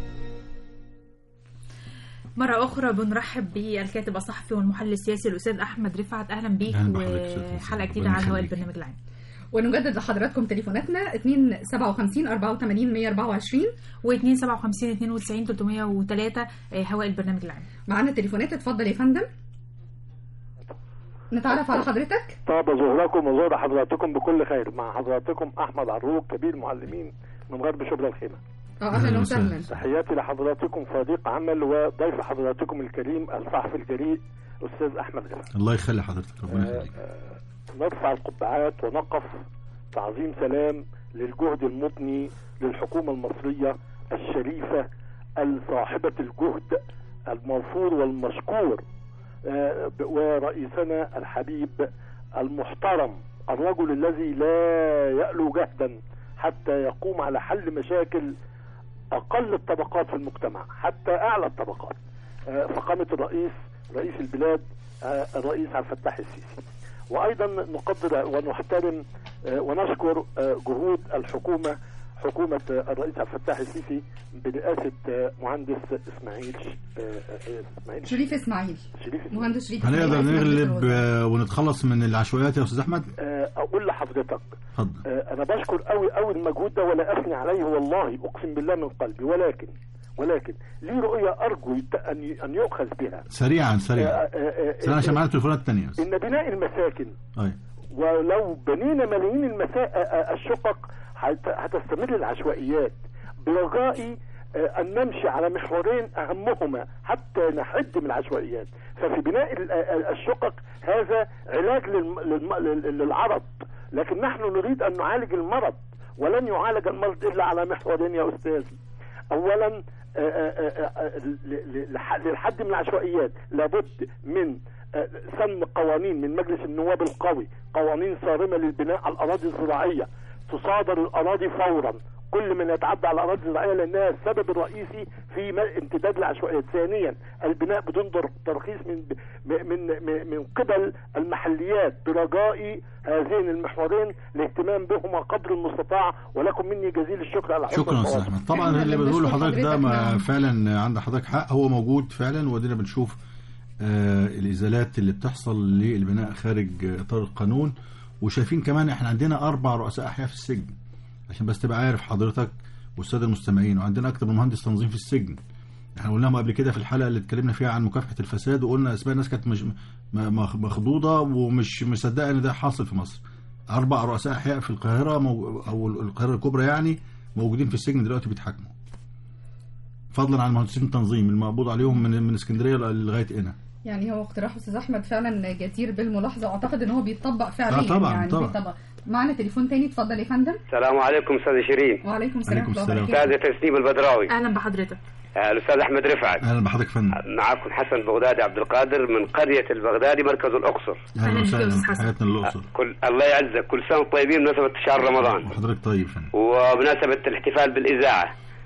مرة أخرى بنرحب بالكاتب الصحفي والمحلل السياسي الأستاذ أحمد رفعت أهلا بيك أهلا بحضرتك أستاذ حسين. وحلقة جديدة ربنا على هواء يخليك. البرنامج العام ونجدد لحضراتكم تليفوناتنا 257 84 124 و2 57 92 303 هواء البرنامج العام معانا تليفونات اتفضل يا فندم نتعرف على حضرتك طاب ظهركم وظهر حضراتكم بكل خير مع حضراتكم احمد عروق كبير معلمين من غرب شبرا الخيمه اه اهلا وسهلا تحياتي لحضراتكم صديق عمل وضيف حضراتكم الكريم الصحفي الجريء استاذ احمد غفر الله يخلي حضرتك ربنا يخليك نرفع القبعات ونقف تعظيم سلام للجهد المضني للحكومة المصرية الشريفة الصاحبة الجهد الموفور والمشكور آه، ب- ورئيسنا الحبيب المحترم الرجل الذي لا يألو جهدا حتى يقوم على حل مشاكل أقل الطبقات في المجتمع حتى أعلى الطبقات آه، فقامة الرئيس رئيس البلاد آه، الرئيس عبد الفتاح السيسي وايضا نقدر ونحترم آه، ونشكر آه، جهود الحكومه حكومه آه، الرئيس عبد الفتاح السيسي برئاسه آه، مهندس اسماعيل ش- آه، آه، اسماعيل شريف اسماعيل شريف مهندس شريف هنقدر إسماعيل، رئيس مجلس نغلب الوزراء. آه، ونتخلص من العشوائيات يا استاذ احمد آه، اقول لحضرتك اتفضل آه، انا بشكر قوي قوي المجهود ده ولا اثني عليه والله اقسم بالله من قلبي ولكن ولكن لي رؤيه ارجو يت- ان ان يؤخذ بها سريعا سريعا آه، آه، آه، سريعا عشان معانا التليفونات الثانيه بس ان بناء المساكن أي. ولو بنينا ملايين المسا... آه، الشقق هت- هتستمر العشوائيات برجاء آه، أن نمشي على محورين أهمهما حتى نحد من العشوائيات ففي بناء ال- آه، الشقق هذا علاج للم... للم... لل- للعرض لكن نحن نريد أن نعالج المرض ولن يعالج المرض إلا على محورين يا أستاذ أولا آه، آه، آه، آه، ل- ل- لح- للحد من العشوائيات لابد من آه، سن قوانين من مجلس النواب القوي قوانين صارمة للبناء على الأراضي الزراعية تصادر الأراضي فورا كل من يتعدى على الأراضي الزراعية لأنها السبب الرئيسي في م- امتداد العشوائيات ثانيا البناء بدون در- ترخيص من ب- من من من قبل المحليات برجاء هذين المحورين الاهتمام بهما قدر المستطاع ولكم مني جزيل الشكر على حسن شكرا استاذ التواصل. احمد طبعا اللي بتقوله حضرتك ده ما فعلا عند حضرتك حق هو موجود فعلا ودينا بنشوف آه الازالات اللي بتحصل للبناء خارج اطار القانون وشايفين كمان احنا عندنا اربع رؤساء احياء في السجن عشان بس تبقى عارف حضرتك والساده المستمعين وعندنا اكتر من مهندس تنظيم في السجن احنا قلناهم قبل كده في الحلقه اللي اتكلمنا فيها عن مكافحه الفساد وقلنا اسماء ناس كانت مش م- م- مخضوضه ومش مصدقه ان ده حاصل في مصر اربع رؤساء احياء في القاهره مو او القاهره الكبرى يعني موجودين في السجن دلوقتي بيتحاكموا فضلا عن مهندسين التنظيم المقبوض عليهم من من اسكندريه لغايه هنا يعني هو اقتراح استاذ احمد فعلا جدير بالملاحظه واعتقد ان هو بيتطبق فعليا آه طبعاً، يعني طبعاً. بيطبق معانا تليفون تاني اتفضل يا فندم السلام عليكم استاذ شيرين وعليكم السلام ورحمه الله وبركاته استاذة تسنيم البدراوي اهلا بحضرتك آه، الاستاذ احمد رفعت اهلا بحضرتك فندم معكم حسن بغدادي عبد القادر من قريه البغدادي مركز الاقصر اهلا وسهلا حياتنا الاقصر كل الله يعزك كل سنه وانتم طيبين بمناسبه شهر رمضان وحضرتك طيب فندم وبمناسبه الاحتفال بالاذاعه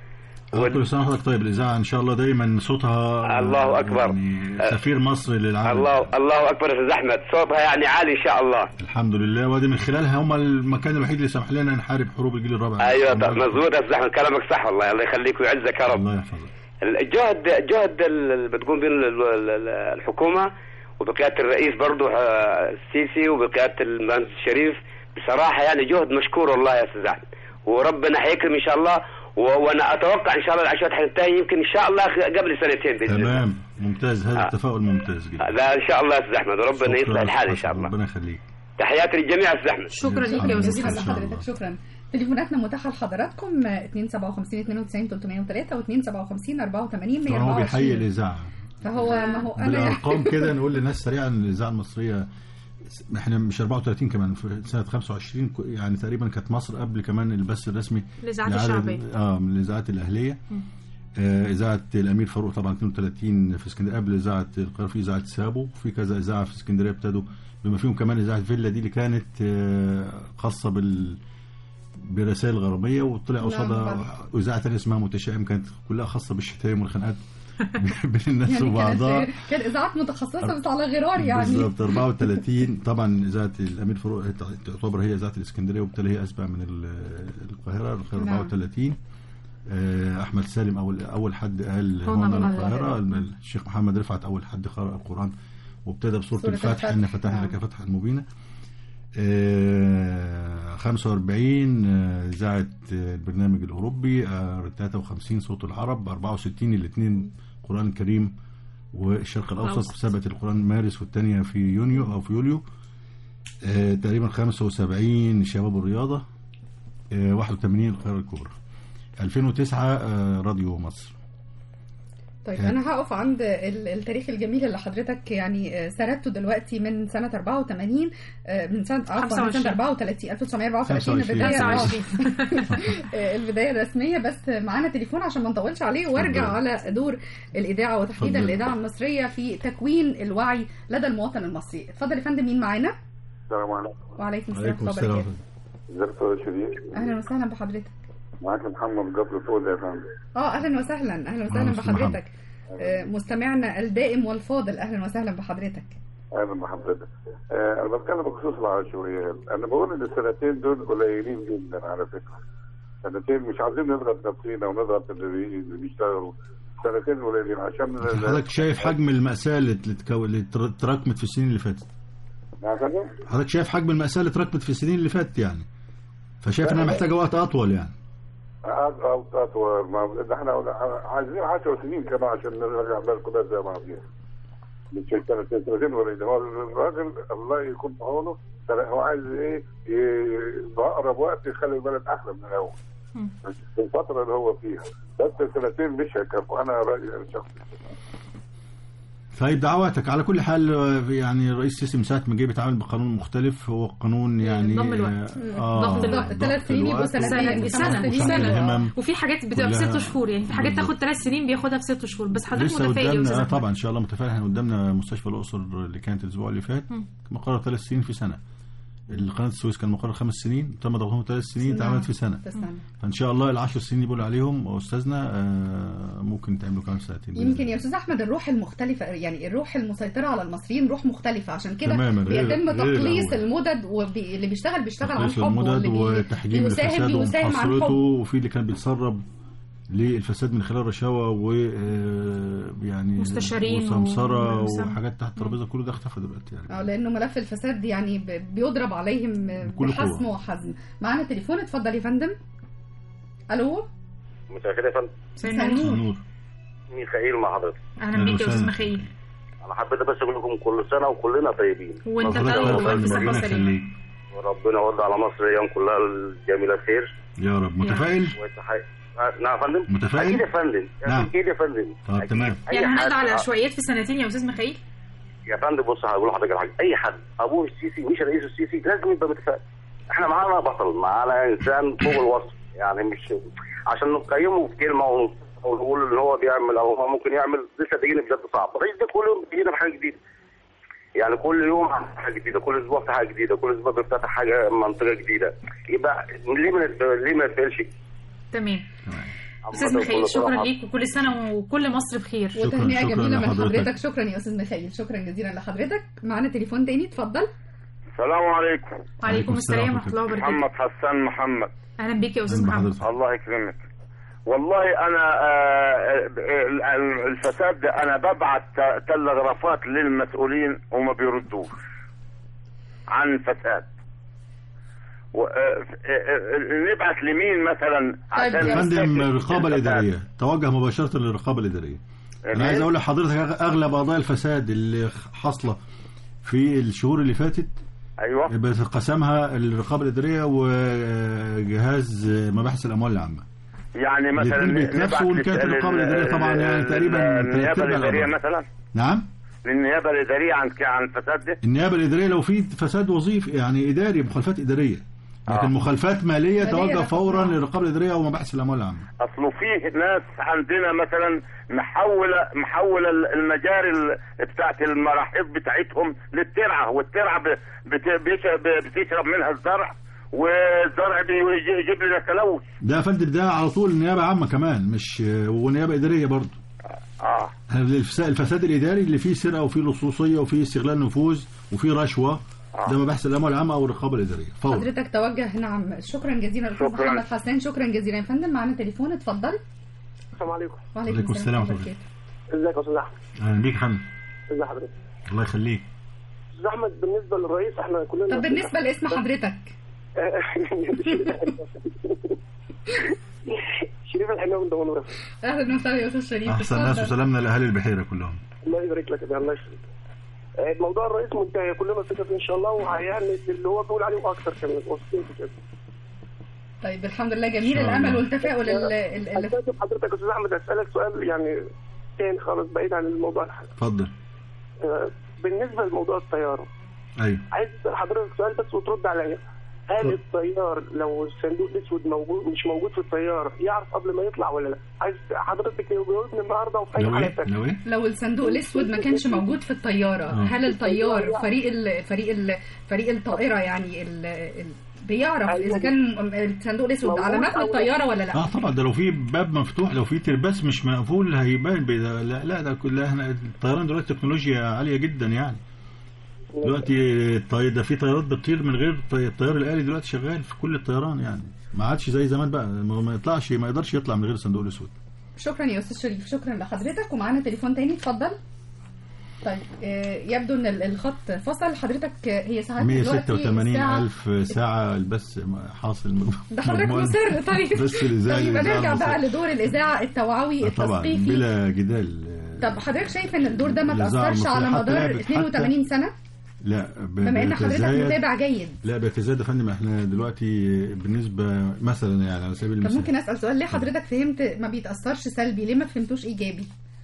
آه، كل سنه وحضرتك طيب الاذاعه ان شاء الله دايما صوتها الله أكبر. يعني سفير مصر للعالم الله الله اكبر يا استاذ احمد صوتها يعني عالي ان شاء الله الحمد لله وادي من خلالها هم المكان الوحيد اللي سمح لنا نحارب حروب الجيل الرابع ايوه طب مظبوط يا استاذ احمد كلامك صح والله الله يخليك ويعزك يا رب الله يحفظك الجهد جهد اللي بتقوم به ال- ال- ال- الحكومه وبقياده الرئيس برضه آه، السيسي وبقياده المهندس الشريف بصراحه يعني جهد مشكور والله يا استاذ احمد وربنا هيكرم ان شاء الله و- وانا اتوقع ان شاء الله العشوائيات حتنتهي يمكن ان شاء الله قبل سنتين باذن الله تمام ممتاز هذا التفاؤل ممتاز جدا لا ان شاء الله يا استاذ احمد وربنا شكراً يصلح الحال ان أستاذ شاء حسن، الله ربنا يخليك تحياتي للجميع يا استاذ احمد شكرا ليك يا استاذ إن شاء حضرتك شكرا تليفوناتنا متاحه لحضراتكم 257 92 303 و257 84 طبعا هو بيحيي 124 الاذاعه فهو ما هو انا بالارقام كده نقول للناس سريعا الاذاعه المصريه احنا مش 34 كمان في سنه 25 ك- يعني تقريبا كانت مصر قبل كمان البث الرسمي الإذاعات لعدد- الشعبية. اه من الاذاعات الاهليه آه، اذاعه الامير فاروق طبعا 32 في اسكندريه قبل اذاعه القاهره في اذاعه سابو في كذا اذاعه في اسكندريه ابتدوا بما فيهم كمان اذاعه فيلا دي اللي كانت آه، خاصه بال برسائل غربيه وطلع نعم، قصادها اذاعه ثانيه اسمها متشائم كانت كلها خاصه بالشتايم والخناقات بين الناس يعني وبعضها كانت كان اذاعات متخصصه بس على غرار يعني بالظبط 34 طبعا اذاعه الامير فاروق تعتبر هي اذاعه الاسكندريه وبالتالي هي اسبق من ال- القاهره القاهره نعم. 34 آه، احمد سالم اول اول حد قال هنا هنا من القاهره القاهرة. الشيخ محمد رفعت اول حد قرأ القران وابتدى بصوره سورة الفتح الفتح. ان فتحنا نعم. لك فتحا مبينا آه، 45 آه، اذاعه آه، البرنامج الاوروبي آه، 53 صوت العرب 64 الاثنين القران الكريم والشرق الاوسط الأوسط. ثبت القران مارس والثانيه في يونيو او في يوليو آه، تقريبا 75 شباب الرياضه آه، 81 القاهره الكبرى 2009 آه، راديو مصر طيب آه. انا هقف عند ال- التاريخ الجميل اللي حضرتك يعني آه، سردته دلوقتي من سنه 84 آه، من سنه عفوا من 25. سنه 34 1934 25. البدايه 25. آه، البدايه الرسميه بس معانا تليفون عشان ما نطولش عليه وارجع اتفضل. على دور الاذاعه وتحديدا اتفضل. الاذاعه المصريه في تكوين الوعي لدى المواطن المصري اتفضل يا فندم مين معانا السلام عليكم وعليكم السلام عليكم ورحمه الله السلام وبركاته ازيك يا شريف اهلا وسهلا بحضرتك معاك محمد جبر فوز يا فندم اه اهلا وسهلا اهلا وسهلا أهلا وسهلا بحضرتك آه، مستمعنا الدائم والفاضل اهلا وسهلا بحضرتك اهلا بحضرتك آه انا بتكلم بخصوص العشوائيات انا بقول ان السنتين دول قليلين جدا على فكره سنتين مش عايزين نضغط نفسينا ونضغط اللي بي- اللي بيشتغلوا سنتين قليلين عشان ال- حضرتك شايف حجم المأساة اللي تكو- اللي تر- تراكمت في السنين اللي فاتت يا فندم حضرتك شايف حجم المأساة اللي تراكمت في السنين اللي فاتت يعني فشايف انها محتاجة وقت اطول يعني أضغط أطول ما ده احنا عايزين 10 سنين كمان عشان نرجع بالك كلها زي بعضيها مش سنتين سنتين ولا هو الراجل الله يكون في عونه هو عايز ايه ي- بأقرب وقت يخلي البلد احلى من الاول بس في الفتره اللي هو فيها بس سنتين مش هيكفوا انا رايي الشخصي طيب دعواتك على كل حال آه، يعني الرئيس السيسي من ساعة ما جه بيتعامل بقانون مختلف هو قانون يعني ضم الوقت. آه ضغط الوقت. ثلاث سنين يبقوا الوقت سنتين سنة سنة وشحن الهمم وفي حاجات بتبقى في كلها- ست شهور يعني في حاجات تاخد ثلاث سنين بياخدها في ست شهور بس حضرتك لسه متفائل يا قدامنا استاذ آه أحمد. طبعا ان شاء الله متفائل احنا قدامنا مستشفى الاقصر اللي كانت الاسبوع اللي فات مم. مقرر ثلاث سنين في سنه قناه السويس كان مقرر خمس سنين تم ضغطهم ثلاث سنين نعم. اتعملت في سنه في سنة. فان شاء الله العشر سنين اللي بيقولوا عليهم استاذنا آه ممكن تعملوا كمان سنتين بإذن يمكن يا استاذ احمد الروح المختلفه يعني الروح المسيطره على المصريين روح مختلفه عشان كده تماماً، غير- بيتم غير تقليص الأول. المدد واللي بيشتغل بيشتغل عن تخليص حب المدد واللي بي- وتحجيم بيساهم الفساد بيساهم عن ومحاصرته حب وفي اللي كان بيتسرب للفساد من خلال رشاوى و آه، يعني مستشارين وسمسره و- وحاجات تحت الترابيزه كله ده اختفى دلوقتي يعني اه لانه ملف الفساد يعني ب- بيضرب عليهم بكل بحسم قوة. وحزم معانا تليفون اتفضل يا فندم الو مساء الخير يا فندم مساء النور نور ميخائيل مع حضرتك اهلا بيك يا استاذ مخيل انا حبيت بس اقول لكم كل سنه وكلنا طيبين وانت مبروك طيب يا والف فندم، صحه ربنا وسلامه يخليك وربنا يرد على مصر ايام كلها الجميله خير يا رب متفائل وتحية آه، نعم يا فندم متفائل؟ اكيد يا فندم نعم. اكيد يا فندم طب أكيد. تمام أي يعني حد- هنقضي على العشوائيات في سنتين يا استاذ مخيل يا فندم بص هقول لحضرتك على حاجه اي حد ابوه السيسي مش رئيس السيسي لازم يبقى متفائل احنا معانا بطل معانا انسان فوق الوصف يعني مش عشان نقيمه في كلمه ونقول ونقول ان هو بيعمل او هو ممكن يعمل لسه صدقيني بجد صعب الرئيس ده كل يوم بيجينا بحاجه جديده يعني كل يوم حاجه جديده كل اسبوع في حاجه جديده كل اسبوع بيفتح حاجه منطقه جديده يبقى ليه ما نت- ليه ما نتفائلش تمام استاذ ميخائيل شكرا ليك وكل سنه وكل مصر بخير وتهنئه جميله من حضرتك شكرا يا استاذ ميخائيل شكرا جزيلا لحضرتك معانا تليفون تاني اتفضل السلام عليكم وعليكم السلام ورحمه الله وبركاته محمد حسان محمد اهلا بك يا استاذ محمد الله يكرمك والله انا آه، آه، الفساد ده انا ببعت تلغرافات للمسؤولين وما بيردوش عن الفساد و- آه، آه، آه، نبعت لمين مثلا يا فندم الرقابه الاداريه توجه مباشره للرقابه الاداريه انا عايز اقول لحضرتك أغ- اغلب قضايا الفساد اللي حاصله في الشهور اللي فاتت ايوه بتقسمها الرقابه الاداريه وجهاز مباحث الاموال العامه يعني مثلا الاتنين بيتنافسوا نبعت وإن كانت لل- الرقابة الإدارية طبعاً يعني لل- تقريباً للنيابه تلات أرباع الاداريه الأمر. مثلا نعم للنيابه الاداريه عن عن الفساد ده النيابه الاداريه لو في فساد وظيفي يعني اداري مخالفات اداريه لكن مخالفات ماليه مالية توجه لا. فورا للرقابه الاداريه ومباحث الاموال العامه اصله فيه ناس عندنا مثلا محوله محوله المجاري ال- بتاعت المراحيض بتاعتهم للترعه والترعه ب- بت- بيش- بتشرب منها الزرع والزرع بيجي- يجيب لنا تلوث ده يا فندم ده على طول نيابه عامه كمان مش ونيابه اداريه برضه اه الفساد, الفساد الاداري اللي فيه سرقه وفيه لصوصيه وفيه استغلال نفوذ وفيه رشوه ده مباحث الاموال العامه او الرقابه الاداريه فورا حضرتك توجه نعم شكرا جزيلا استاذ شكراً. محمد حسان شكرا جزيلا يا فندم معانا تليفون اتفضل السلام عليكم وعليكم السلام ورحمه الله ازيك يا استاذ احمد اهلا بيك يا حمد ازي حضرتك الله يخليك استاذ احمد بالنسبه للرئيس احنا كلنا طب بالنسبه لاسم حضرتك شريف الحناوي من دمنهور اهلا وسهلا يا استاذ شريف احسن ناس اتفضل. وسلامنا لاهالي البحيره كلهم الله يبارك لك يا الله يخليك آه، موضوع الرئيس منتهي كلنا ثقه فيه ان شاء الله وهيعمل اللي هو بيقول عليه واكثر كمان واثقين في كده طيب الحمد لله جميل إن شاء الامل الله. والتفاؤل ال- ال- ال- استاذن حضرتك يا استاذ احمد اسالك سؤال يعني تاني خالص بعيد عن الموضوع الحالي اتفضل آه، بالنسبه لموضوع الطياره ايوه عايز اسال حضرتك سؤال بس وترد عليا هل الطيار لو الصندوق الاسود موجود مش موجود في الطياره يعرف قبل ما يطلع ولا لا؟ عايز حضرتك تجاوبني النهارده وفي اي لو حاله ايه تانية لو ايه لو الصندوق الاسود ما كانش موجود في الطياره آه. هل الطيار فريق ال فريق ال فريق الطائره يعني ال ال بيعرف اذا كان الصندوق الاسود على متن الطياره ولا لا اه طبعا ده لو في باب مفتوح لو في ترباس مش مقفول هيبان بده لا لا ده كلها احنا الطيران دلوقتي تكنولوجيا عاليه جدا يعني دلوقتي الطي- ده في طيارات بتطير من غير طي- الطيار الالي دلوقتي شغال في كل الطيران يعني ما عادش زي زمان بقى ما ما يطلعش ما يقدرش يطلع من غير الصندوق الاسود شكرا يا استاذ شريف شكرا لحضرتك ومعانا تليفون تاني اتفضل طيب آه، يبدو ان ال- الخط فصل حضرتك آه، هي ساعات دلوقتي 186 الساعة- ألف ساعة البث حاصل ده حضرتك مجموع- مصر طيب بس الإذاعة طيب الإذاعة نرجع بقى المصرية. لدور الاذاعه التوعوي آه طبعا التثقيفي بلا جدال طب حضرتك شايف ان الدور ده ما الإذاعة تاثرش على المصرية حتى مدار لعبت- 82 سنه لا ب- بما ان حضرتك بيتزايد- متابع جيد لا بيتزايد يا فندم احنا دلوقتي بالنسبة مثلا يعني على سبيل طب المثال ممكن اسال سؤال ليه حضرتك فهمت ما بيتاثرش سلبي ليه ما فهمتوش ايجابي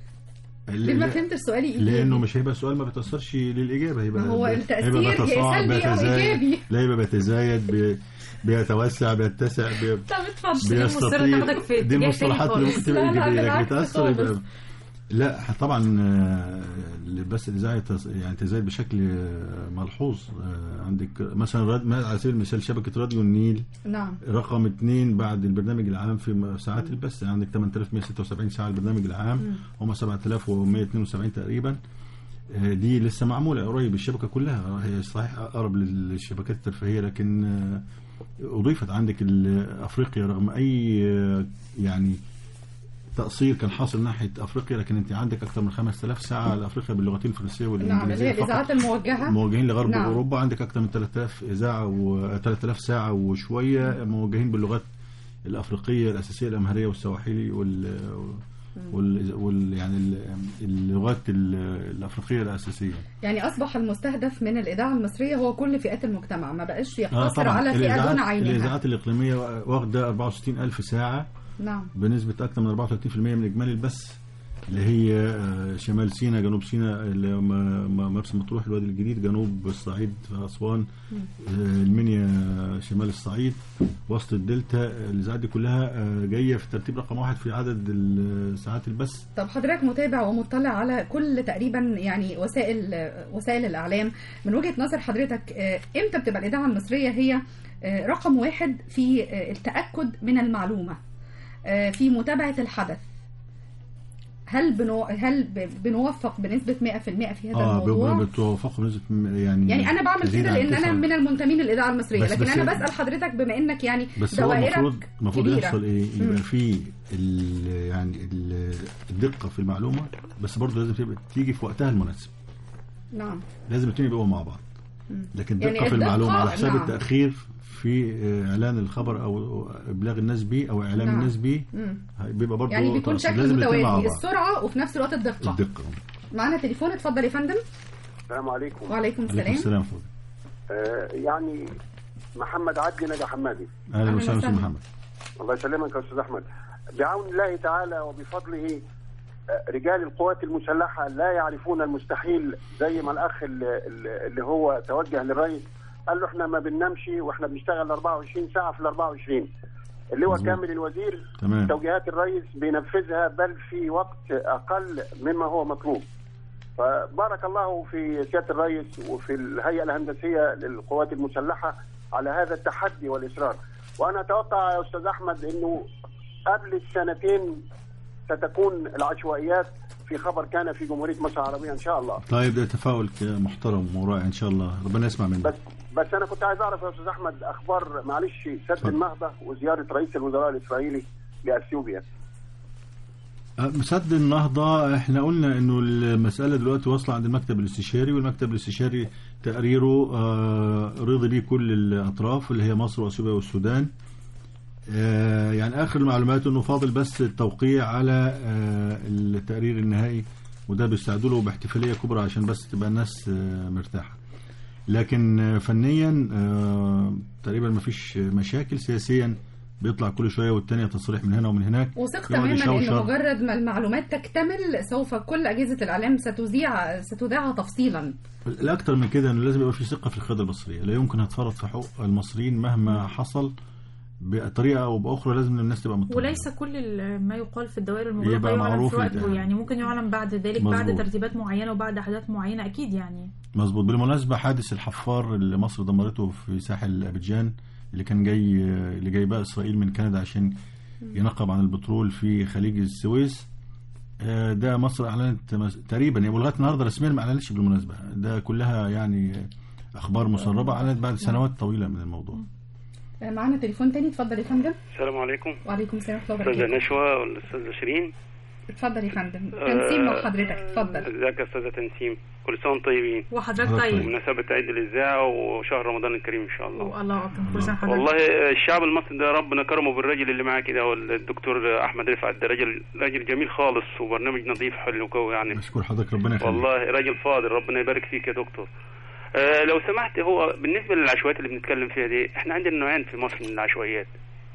ل- ليه ما لا- فهمتش سؤالي ايجابي لانه مش هيبقى سؤال ما بتاثرش للاجابه هيبقى ما هو هيبقى التأثير يا بيتصاعد، سلبي أو بيتزايد. إيجابي. لا يبقى بيتزايد بي- بيتوسع بيتسع بي... طب اتفضل ليه مصر بيستطيل تاخدك في دي اتجاه تاني المصطلحات اللي خالص؟ ممكن تبقى لا، لا، ايجابيه لكن بالعكس بتاثر يبقى خالص. لا طبعا آه، بس الاذاعه يتز- يعني تزايد بشكل آه، ملحوظ آه، عندك مثلا راد- ما- على سبيل المثال شبكه راديو النيل نعم رقم اثنين بعد البرنامج العام في م- ساعات البث يعني عندك 8176 ساعه البرنامج العام مم. هم 7172 تقريبا آه، دي لسه معموله قريب الشبكه كلها هي صحيح اقرب للشبكات الترفيهيه لكن آه، اضيفت عندك ال- افريقيا رغم اي آه، يعني تقصير كان حاصل ناحيه افريقيا لكن انت عندك اكثر من 5000 ساعه لافريقيا باللغتين الفرنسيه نعم اللي والانجليزيه هي فقط. الاذاعات الموجهه موجهين لغرب نعم. نعم. اوروبا عندك اكثر من 3000 اذاعه و 3000 ساعه وشويه موجهين باللغات الافريقيه الاساسيه الامهريه والسواحلي وال وال, وال... يعني ال- اللغات ال- الافريقيه الاساسيه يعني اصبح المستهدف من الاذاعه المصريه هو كل فئات المجتمع ما بقاش آه يقتصر على فئه دون الاذاعات عينها الاذاعات الاقليميه واخده 64000 ساعه نعم بنسبه اكثر من 34% من اجمالي البث اللي هي آه، شمال سيناء جنوب سيناء اللي هم م- مرسى مطروح الوادي الجديد جنوب الصعيد في اسوان آه، المنيا شمال الصعيد وسط الدلتا الاذاعات دي كلها آه، جايه في ترتيب رقم واحد في عدد ال- ساعات البث طب حضرتك متابع ومطلع على كل تقريبا يعني وسائل وسائل الاعلام من وجهه نظر حضرتك آه، امتى بتبقى الاذاعه المصريه هي آه، رقم واحد في آه، التاكد من المعلومه آه، في متابعه الحدث هل بنو... هل ب... بنوفق بنسبه 100% في هذا اه الموضوع ب- بتوافقوا بنسبه م- يعني يعني انا بعمل تزيد كده عن لان انا تسعة. من المنتمين للاذاعه المصريه بس- لكن بس- انا بسال حضرتك بما انك يعني بس هو دوائرك المفروض المفروض كبيرة. يحصل ايه مم. يبقى في ال- يعني ال- الدقه في المعلومه بس برضه لازم تبقى تيجي في وقتها المناسب نعم لازم الاثنين يبقوا مع بعض مم. لكن يعني دقه في الدقة- المعلومه على حساب نعم. التاخير في آه، اعلان الخبر او ابلاغ الناس بيه او اعلام نعم. الناس بيه مم. بيبقى برضه يعني بيكون تقصير. شكل لازم الاتنين مع متوازي بعض السرعه وفي نفس الوقت الدقه الدقه معانا تليفون اتفضل يا فندم السلام عليكم وعليكم عليكم السلام السلام فضل. آه يعني محمد عدلي نجا حمادي اهلا وسهلا استاذ محمد الله يسلمك يا استاذ احمد بعون الله تعالى وبفضله آه، رجال القوات المسلحه لا يعرفون المستحيل زي ما الاخ اللي, اللي هو توجه للرئيس قال له احنا ما بننامش واحنا بنشتغل 24 ساعه في ال 24 اللي هو مظبوط. كامل الوزير تمام. توجيهات الرئيس بينفذها بل في وقت اقل مما هو مطلوب فبارك الله في سياده الرئيس وفي الهيئه الهندسيه للقوات المسلحه على هذا التحدي والاصرار وانا اتوقع يا استاذ احمد انه قبل السنتين ستكون العشوائيات في خبر كان في جمهوريه مصر العربيه ان شاء الله طيب ده تفاؤل ك- محترم ورائع ان شاء الله ربنا يسمع منك بس بس انا كنت عايز اعرف يا استاذ احمد اخبار معلش سد النهضه وزياره رئيس الوزراء الاسرائيلي لاثيوبيا مسد النهضة احنا قلنا انه المسألة دلوقتي واصلة عند المكتب الاستشاري والمكتب الاستشاري تقريره آه، رضي بيه كل الأطراف اللي هي مصر وأثيوبيا والسودان آه، يعني آخر المعلومات انه فاضل بس التوقيع على آه، التقرير النهائي وده بيستعدوا له باحتفالية كبرى عشان بس تبقى الناس آه، مرتاحة لكن آه، فنيا آه، تقريبا ما فيش مشاكل سياسيا بيطلع كل شوية والتانية تصريح من هنا ومن هناك وثق يقعد تماما ان يشوشر. مجرد ما المعلومات تكتمل سوف كل اجهزه الاعلام ستذيع ستذاعها تفصيلا الأكثر من كده إنه لازم يبقى في ثقة في القيادة المصرية، لا يمكن هتفرط في حقوق المصريين مهما حصل بطريقة أو بأخرى لازم الناس تبقى مطمئنة. وليس كل ال- ما يقال في الدوائر المغلقه يبقى يعلن معروف في وقته يعني. يعني ممكن يعلن بعد ذلك بعد مظبوط. ترتيبات معينه وبعد احداث معينه اكيد يعني مظبوط بالمناسبة حادث الحفار اللي مصر دمرته في ساحل أبيجان اللي كان جاي اللي جايباه إسرائيل من كندا عشان ينقب عن البترول في خليج السويس آه، ده مصر أعلنت مس- تقريبا يعني ولغاية النهاردة رسميا ما أعلنتش بالمناسبة ده كلها يعني أخبار مسربة أعلنت بعد سنوات طويلة من الموضوع آه، معانا تليفون تاني اتفضل يا فندم السلام عليكم وعليكم السلام ورحمه الله استاذه وبركاته نشوى والاستاذه شيرين اتفضل يا فندم تنسيم مع حضرتك اتفضل ازيك يا استاذه تنسيم كل سنه وانتم طيبين وحضرتك طيب بمناسبه عيد الاذاعه وشهر رمضان الكريم ان شاء الله الله اكبر كل سنه حضرتك والله الشعب المصري ده ربنا كرمه بالراجل اللي معاه كده هو الدكتور احمد رفعت ده راجل راجل جميل خالص وبرنامج نظيف حلو وقوي يعني أشكر حضرتك ربنا يخليك والله راجل فاضل ربنا يبارك فيك يا دكتور آه لو سمحت هو بالنسبه للعشوائيات اللي بنتكلم فيها دي احنا عندنا نوعين في مصر من العشوائيات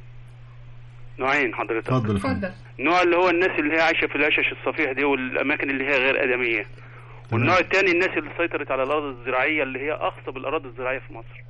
نوعين حضرتك اتفضل يا فندم. اتفضل نوع اللي هو الناس اللي هي عايشه في العشش الصفيح دي والاماكن اللي هي غير ادميه والنوع الثاني الناس اللي سيطرت على الاراضي الزراعيه اللي هي اخصب الاراضي الزراعيه في مصر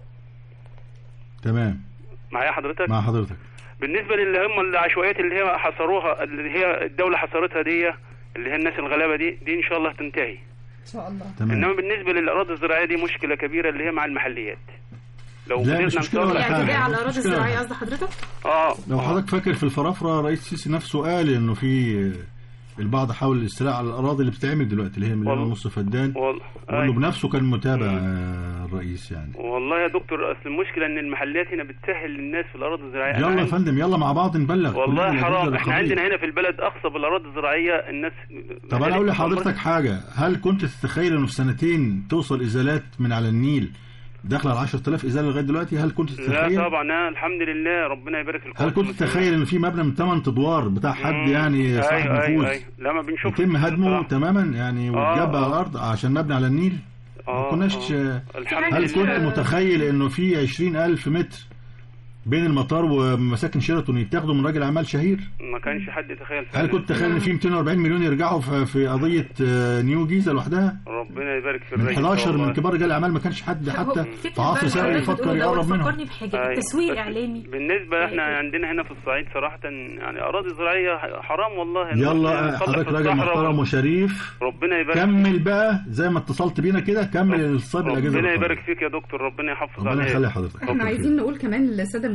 تمام معايا حضرتك مع حضرتك بالنسبه للي هم العشوائيات اللي هي حصروها اللي هي الدوله حصرتها دي اللي هي الناس الغلابه دي دي ان شاء الله تنتهي ان شاء الله انما بالنسبه للاراضي الزراعيه دي مشكله كبيره اللي هي مع المحليات لو لا، قدرنا مش مشكلة ولا نصلح- حاجة. الاعتداء على الاراضي مش مشكلة. الزراعيه قصد حضرتك اه لو حضرتك فاكر في الفرافرة رئيس السيسي نفسه قال انه في البعض حاول الاستيلاء على الاراضي اللي بتتعمل دلوقتي اللي هي مليون والله. ونص فدان والله وانه بنفسه كان متابع آه، الرئيس يعني والله يا دكتور اصل المشكله ان المحلات هنا بتسهل للناس في الاراضي الزراعيه أنا يلا يا عندي- فندم يلا مع بعض نبلغ والله كلنا حرام نبلغ احنا القضية. عندنا هنا في البلد اخصب الاراضي الزراعيه الناس طب انا اقول لحضرتك حاجه هل كنت تتخيل انه في سنتين توصل ازالات من على النيل داخله على 10000 ازاله لغايه دلوقتي هل كنت لا تتخيل طبعا آه الحمد لله ربنا يبارك في هل كنت تتخيل ان في مبنى من 8 ادوار بتاع حد يعني صاحب ايوه ايوه نفوذ ايوه لما بنشوف يتم هدمه تماما يعني ويتجاب آه. على الارض عشان نبني على النيل ما آه، كناش آه. الحمد هل لله. كنت متخيل انه في 20000 متر بين المطار ومساكن شيراتون يتاخدوا من راجل اعمال شهير ما كانش حد يتخيل هل كنت تتخيل ان في 240 مليون يرجعوا في في قضيه آه، نيو جيزه لوحدها ربنا يبارك في من الرئيس 11 والله. من كبار رجال الاعمال ما كانش حد حتى في عصر بقى سابق اللي يفكر بتقوله يقرب دوت منهم فكرني بحاجه أيوة. التسويق بس اعلامي بالنسبه احنا عندنا هنا في الصعيد صراحه يعني اراضي زراعيه حرام والله يلا نصلح حضرتك في راجل الصحراء محترم وشريف ربنا يبارك كمل بقى زي ما اتصلت بينا كده كمل الصيد الاجازه ربنا الوطنية. يبارك فيك يا دكتور ربنا يحفظ ربنا عليك يخلي حضرتك احنا عايزين نقول كمان للساده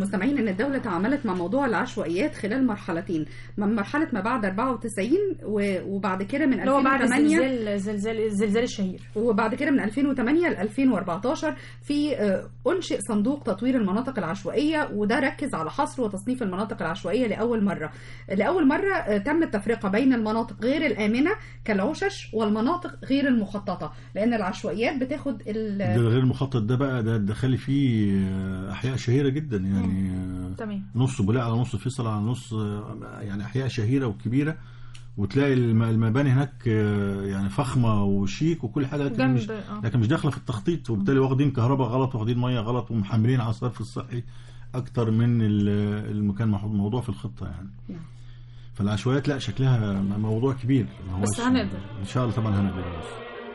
المستمعين ان الدوله تعاملت مع موضوع العشوائيات خلال مرحلتين من مرحله ما بعد 94 و- وبعد كده من اللي هو بعد 2008 زلزال زلزال الزلزال الشهير وبعد كده من 2008 ل 2014 في آه، انشئ صندوق تطوير المناطق العشوائيه وده ركز على حصر وتصنيف المناطق العشوائيه لاول مره لاول مره آه، تم التفرقه بين المناطق غير الامنه كالعشش والمناطق غير المخططه لان العشوائيات بتاخد ال- ده غير المخطط ده بقى ده دخل فيه آه، احياء شهيره جدا يعني آه، تمام نص بولاق على نص فيصل على نص آه، يعني احياء شهيره وكبيره وتلاقي الم- المباني هناك آه، يعني فخمه وشيك وكل حاجه لكن جنب- مش آه. لكن مش داخله في التخطيط وبالتالي واخدين كهرباء غلط واخدين ميه غلط ومحملين على الصرف الصحي اكتر من ال- المكان محط- موضوع في الخطه يعني نعم. فالعشوائيات لا شكلها موضوع كبير ما بس هوش- هنقدر. ان شاء الله طبعا هنقدر بس.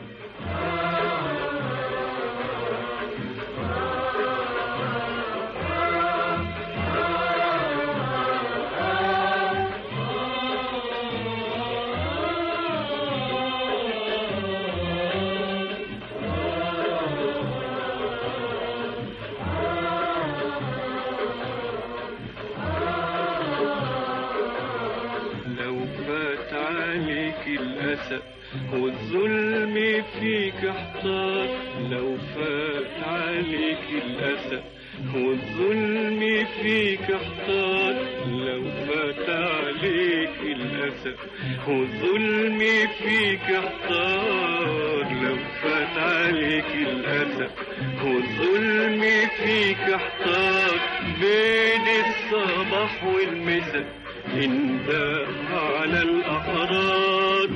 لو فات عليك الأسى والظلم فيك احتار لو فات عليك الأسى والظلم فيك احتار لو فات عليك الأسى والظلم فيك احتار لو فات عليك الأسى والظلم فيك احتار بين الصباح والمساء انت على الأقرار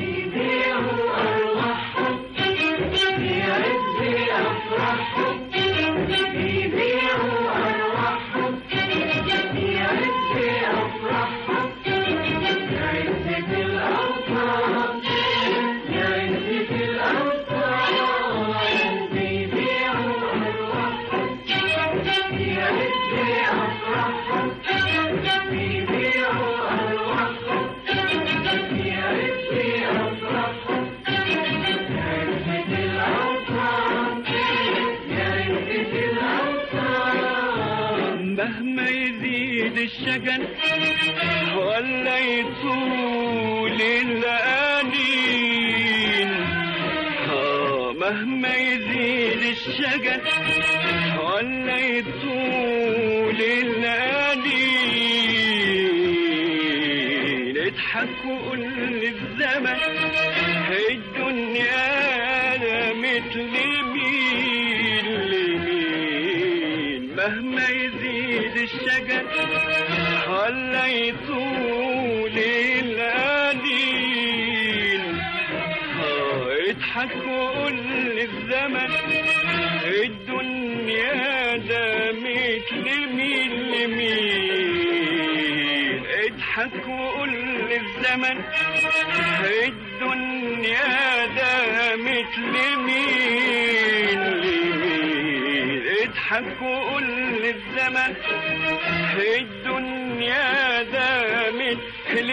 مهما يزيد الشجن ولا يطول الأنين آه مهما يزيد الشجن ولا يطول الأنين اضحك وقول للزمن الدنيا لا مثل مين لمين مهما يزيد الشجر ولا يطول الأنين آه، اضحك وقول للزمن الدنيا ده مثل مين لمين اضحك وقول للزمن الدنيا ده مثل مين لمين اضحك وقول للزمن الدنيا ده مثل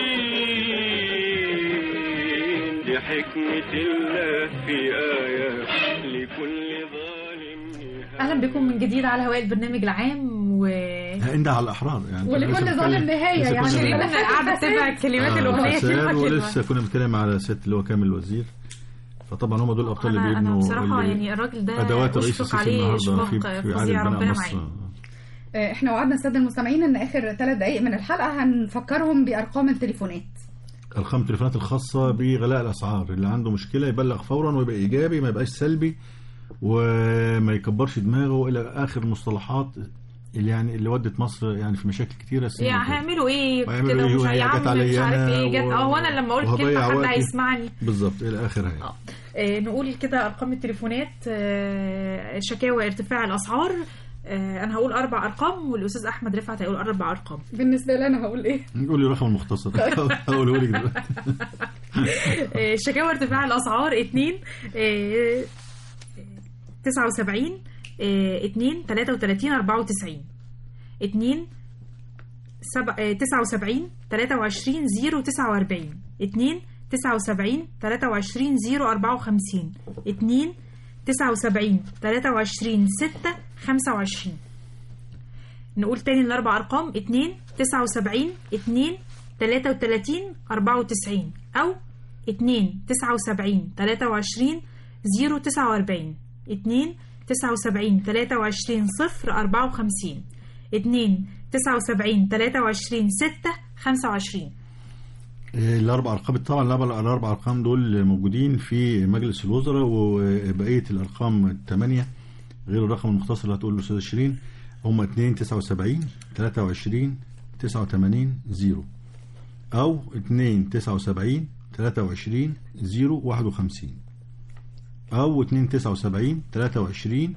مين دي حكمة الله في آية لكل ظالم اهلا بكم من جديد على هواء البرنامج العام و انده على الاحرار يعني ولكل لسه ظالم بنتكلم- نهاية لسه يعني كنا شيرين بنتكلم- أنا قاعده تتابع الكلمات آه، الاغنيه فساد كلمه كلمه ولسه كنا بنتكلم على ست اللي هو كامل الوزير فطبعا هم دول الابطال اللي انا انا بيبنوا بصراحه اللي- يعني الراجل ده ادوات الرئيس اشفق السيسي عليه النهارده في اشفاق في فظيع اعاده بناء ربنا مصر معاه آه، احنا وعدنا الساده المستمعين ان اخر ثلاث دقائق من الحلقه هنفكرهم بارقام التليفونات ارقام التليفونات الخاصه بغلاء الاسعار اللي عنده مشكله يبلغ فورا ويبقى ايجابي ما يبقاش سلبي وما يكبرش دماغه الى اخر المصطلحات اللي يعني اللي ودت مصر يعني في مشاكل كتيره السنة يعني اللي فاتت. هيعملوا ايه وهيعملوا كده إيه؟ مش وهي جت هيعملوا عليا مش عارف أنا ايه جت و- اه وانا لما اقول وهضيع كلمه حد وقتي. هيسمعني بالظبط الى اخرها يعني. آه، نقول كده ارقام التليفونات آه، شكاوى ارتفاع الاسعار آه، انا هقول اربع ارقام والاستاذ احمد رفعت هيقول اربع ارقام بالنسبه لي انا هقول ايه قول لي رقم المختصر هقوله لك دلوقتي آه، شكاوى ارتفاع الاسعار 2 79 2 33 94 2 79 23 0 49 2 79 23 0 54 2 79 23 6 25 نقول تاني الأربع أرقام 2 79 2 33 94 أو 2 79 23 049 2 79 23 0 54 2 79 23 6 25 الاربع ارقام طبعا الاربع الاربع ارقام دول موجودين في مجلس الوزراء وبقيه الارقام الثمانيه غير الرقم المختصر اللي هتقول له استاذ شيرين هم 2 79 23 89 0 او 2 79 23 0 51 او 2 79 23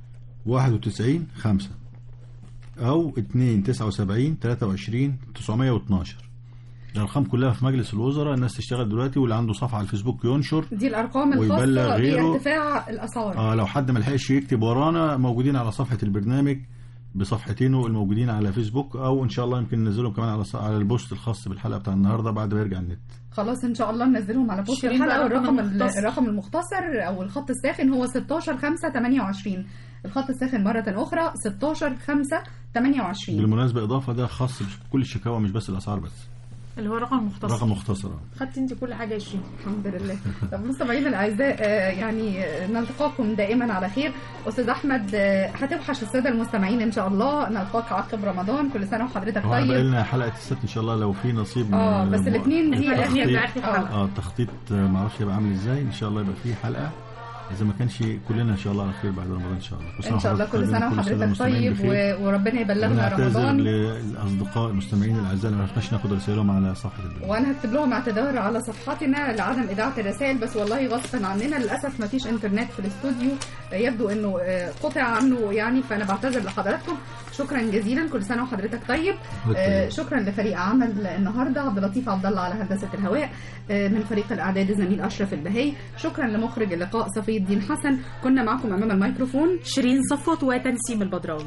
91 5 او 2 79 23 912 الارقام كلها في مجلس الوزراء الناس تشتغل دلوقتي واللي عنده صفحه على الفيسبوك ينشر دي الارقام ويبلغ الخاصه غيره. بارتفاع الاسعار اه لو حد ما لحقش يكتب ورانا موجودين على صفحه البرنامج بصفحتينه الموجودين على فيسبوك او ان شاء الله يمكن ننزلهم كمان على على البوست الخاص بالحلقه بتاع النهارده بعد ما يرجع النت خلاص ان شاء الله ننزلهم على بوست شيرين الحلقه بقى الرقم والرقم المختصر. الرقم المختصر او الخط الساخن هو 16 5 28 الخط الساخن مره اخرى 16 5 28 بالمناسبه اضافه ده خاص بكل الشكاوى مش بس الاسعار بس اللي هو رقم مختصر رقم مختصر آه. خدت انت كل حاجه يا شيرين الحمد لله طب مستمعينا الاعزاء آه، يعني آه، نلتقاكم دائما على خير استاذ احمد آه، هتوحش الساده المستمعين ان شاء الله نلقاك عقب رمضان كل سنه وحضرتك هو بقى طيب لنا حلقه السبت ان شاء الله لو في نصيب اه من- بس الاثنين دي التخطيط احنا بتاع آخر اه اه التخطيط آه، معرفش هيبقى عامل ازاي ان شاء الله يبقى في حلقه اذا ما كانش كلنا ان شاء الله على خير بعد رمضان ان شاء الله كل سنة ان شاء الله وحضرتك كل سنه طيبين، كل وحضرتك المستمعين طيب بخير. و- وربنا يبلغنا ونعتذر رمضان للاصدقاء المستمعين الاعزاء اللي ما عرفناش ناخد رسائلهم على صفحه البرنامج وانا هكتب لهم اعتذار على صفحتنا لعدم اذاعه الرسائل بس والله غصبا عننا للاسف ما فيش انترنت في الاستوديو يبدو انه آه، قطع عنه يعني فانا بعتذر لحضراتكم شكرا جزيلا كل سنه وحضرتك طيب آه، شكرا لفريق عمل النهارده عبد اللطيف عبد الله على هندسه الهواء آه، من فريق الاعداد الزميل اشرف البهي شكرا لمخرج اللقاء صفي الدين حسن كنا معكم امام الميكروفون شيرين صفوت وتنسيم البدراوي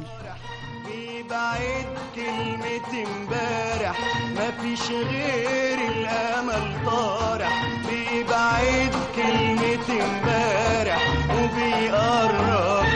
بعد كلمة امبارح مفيش غير الأمل طارح بيبعد كلمة امبارح وبيقرب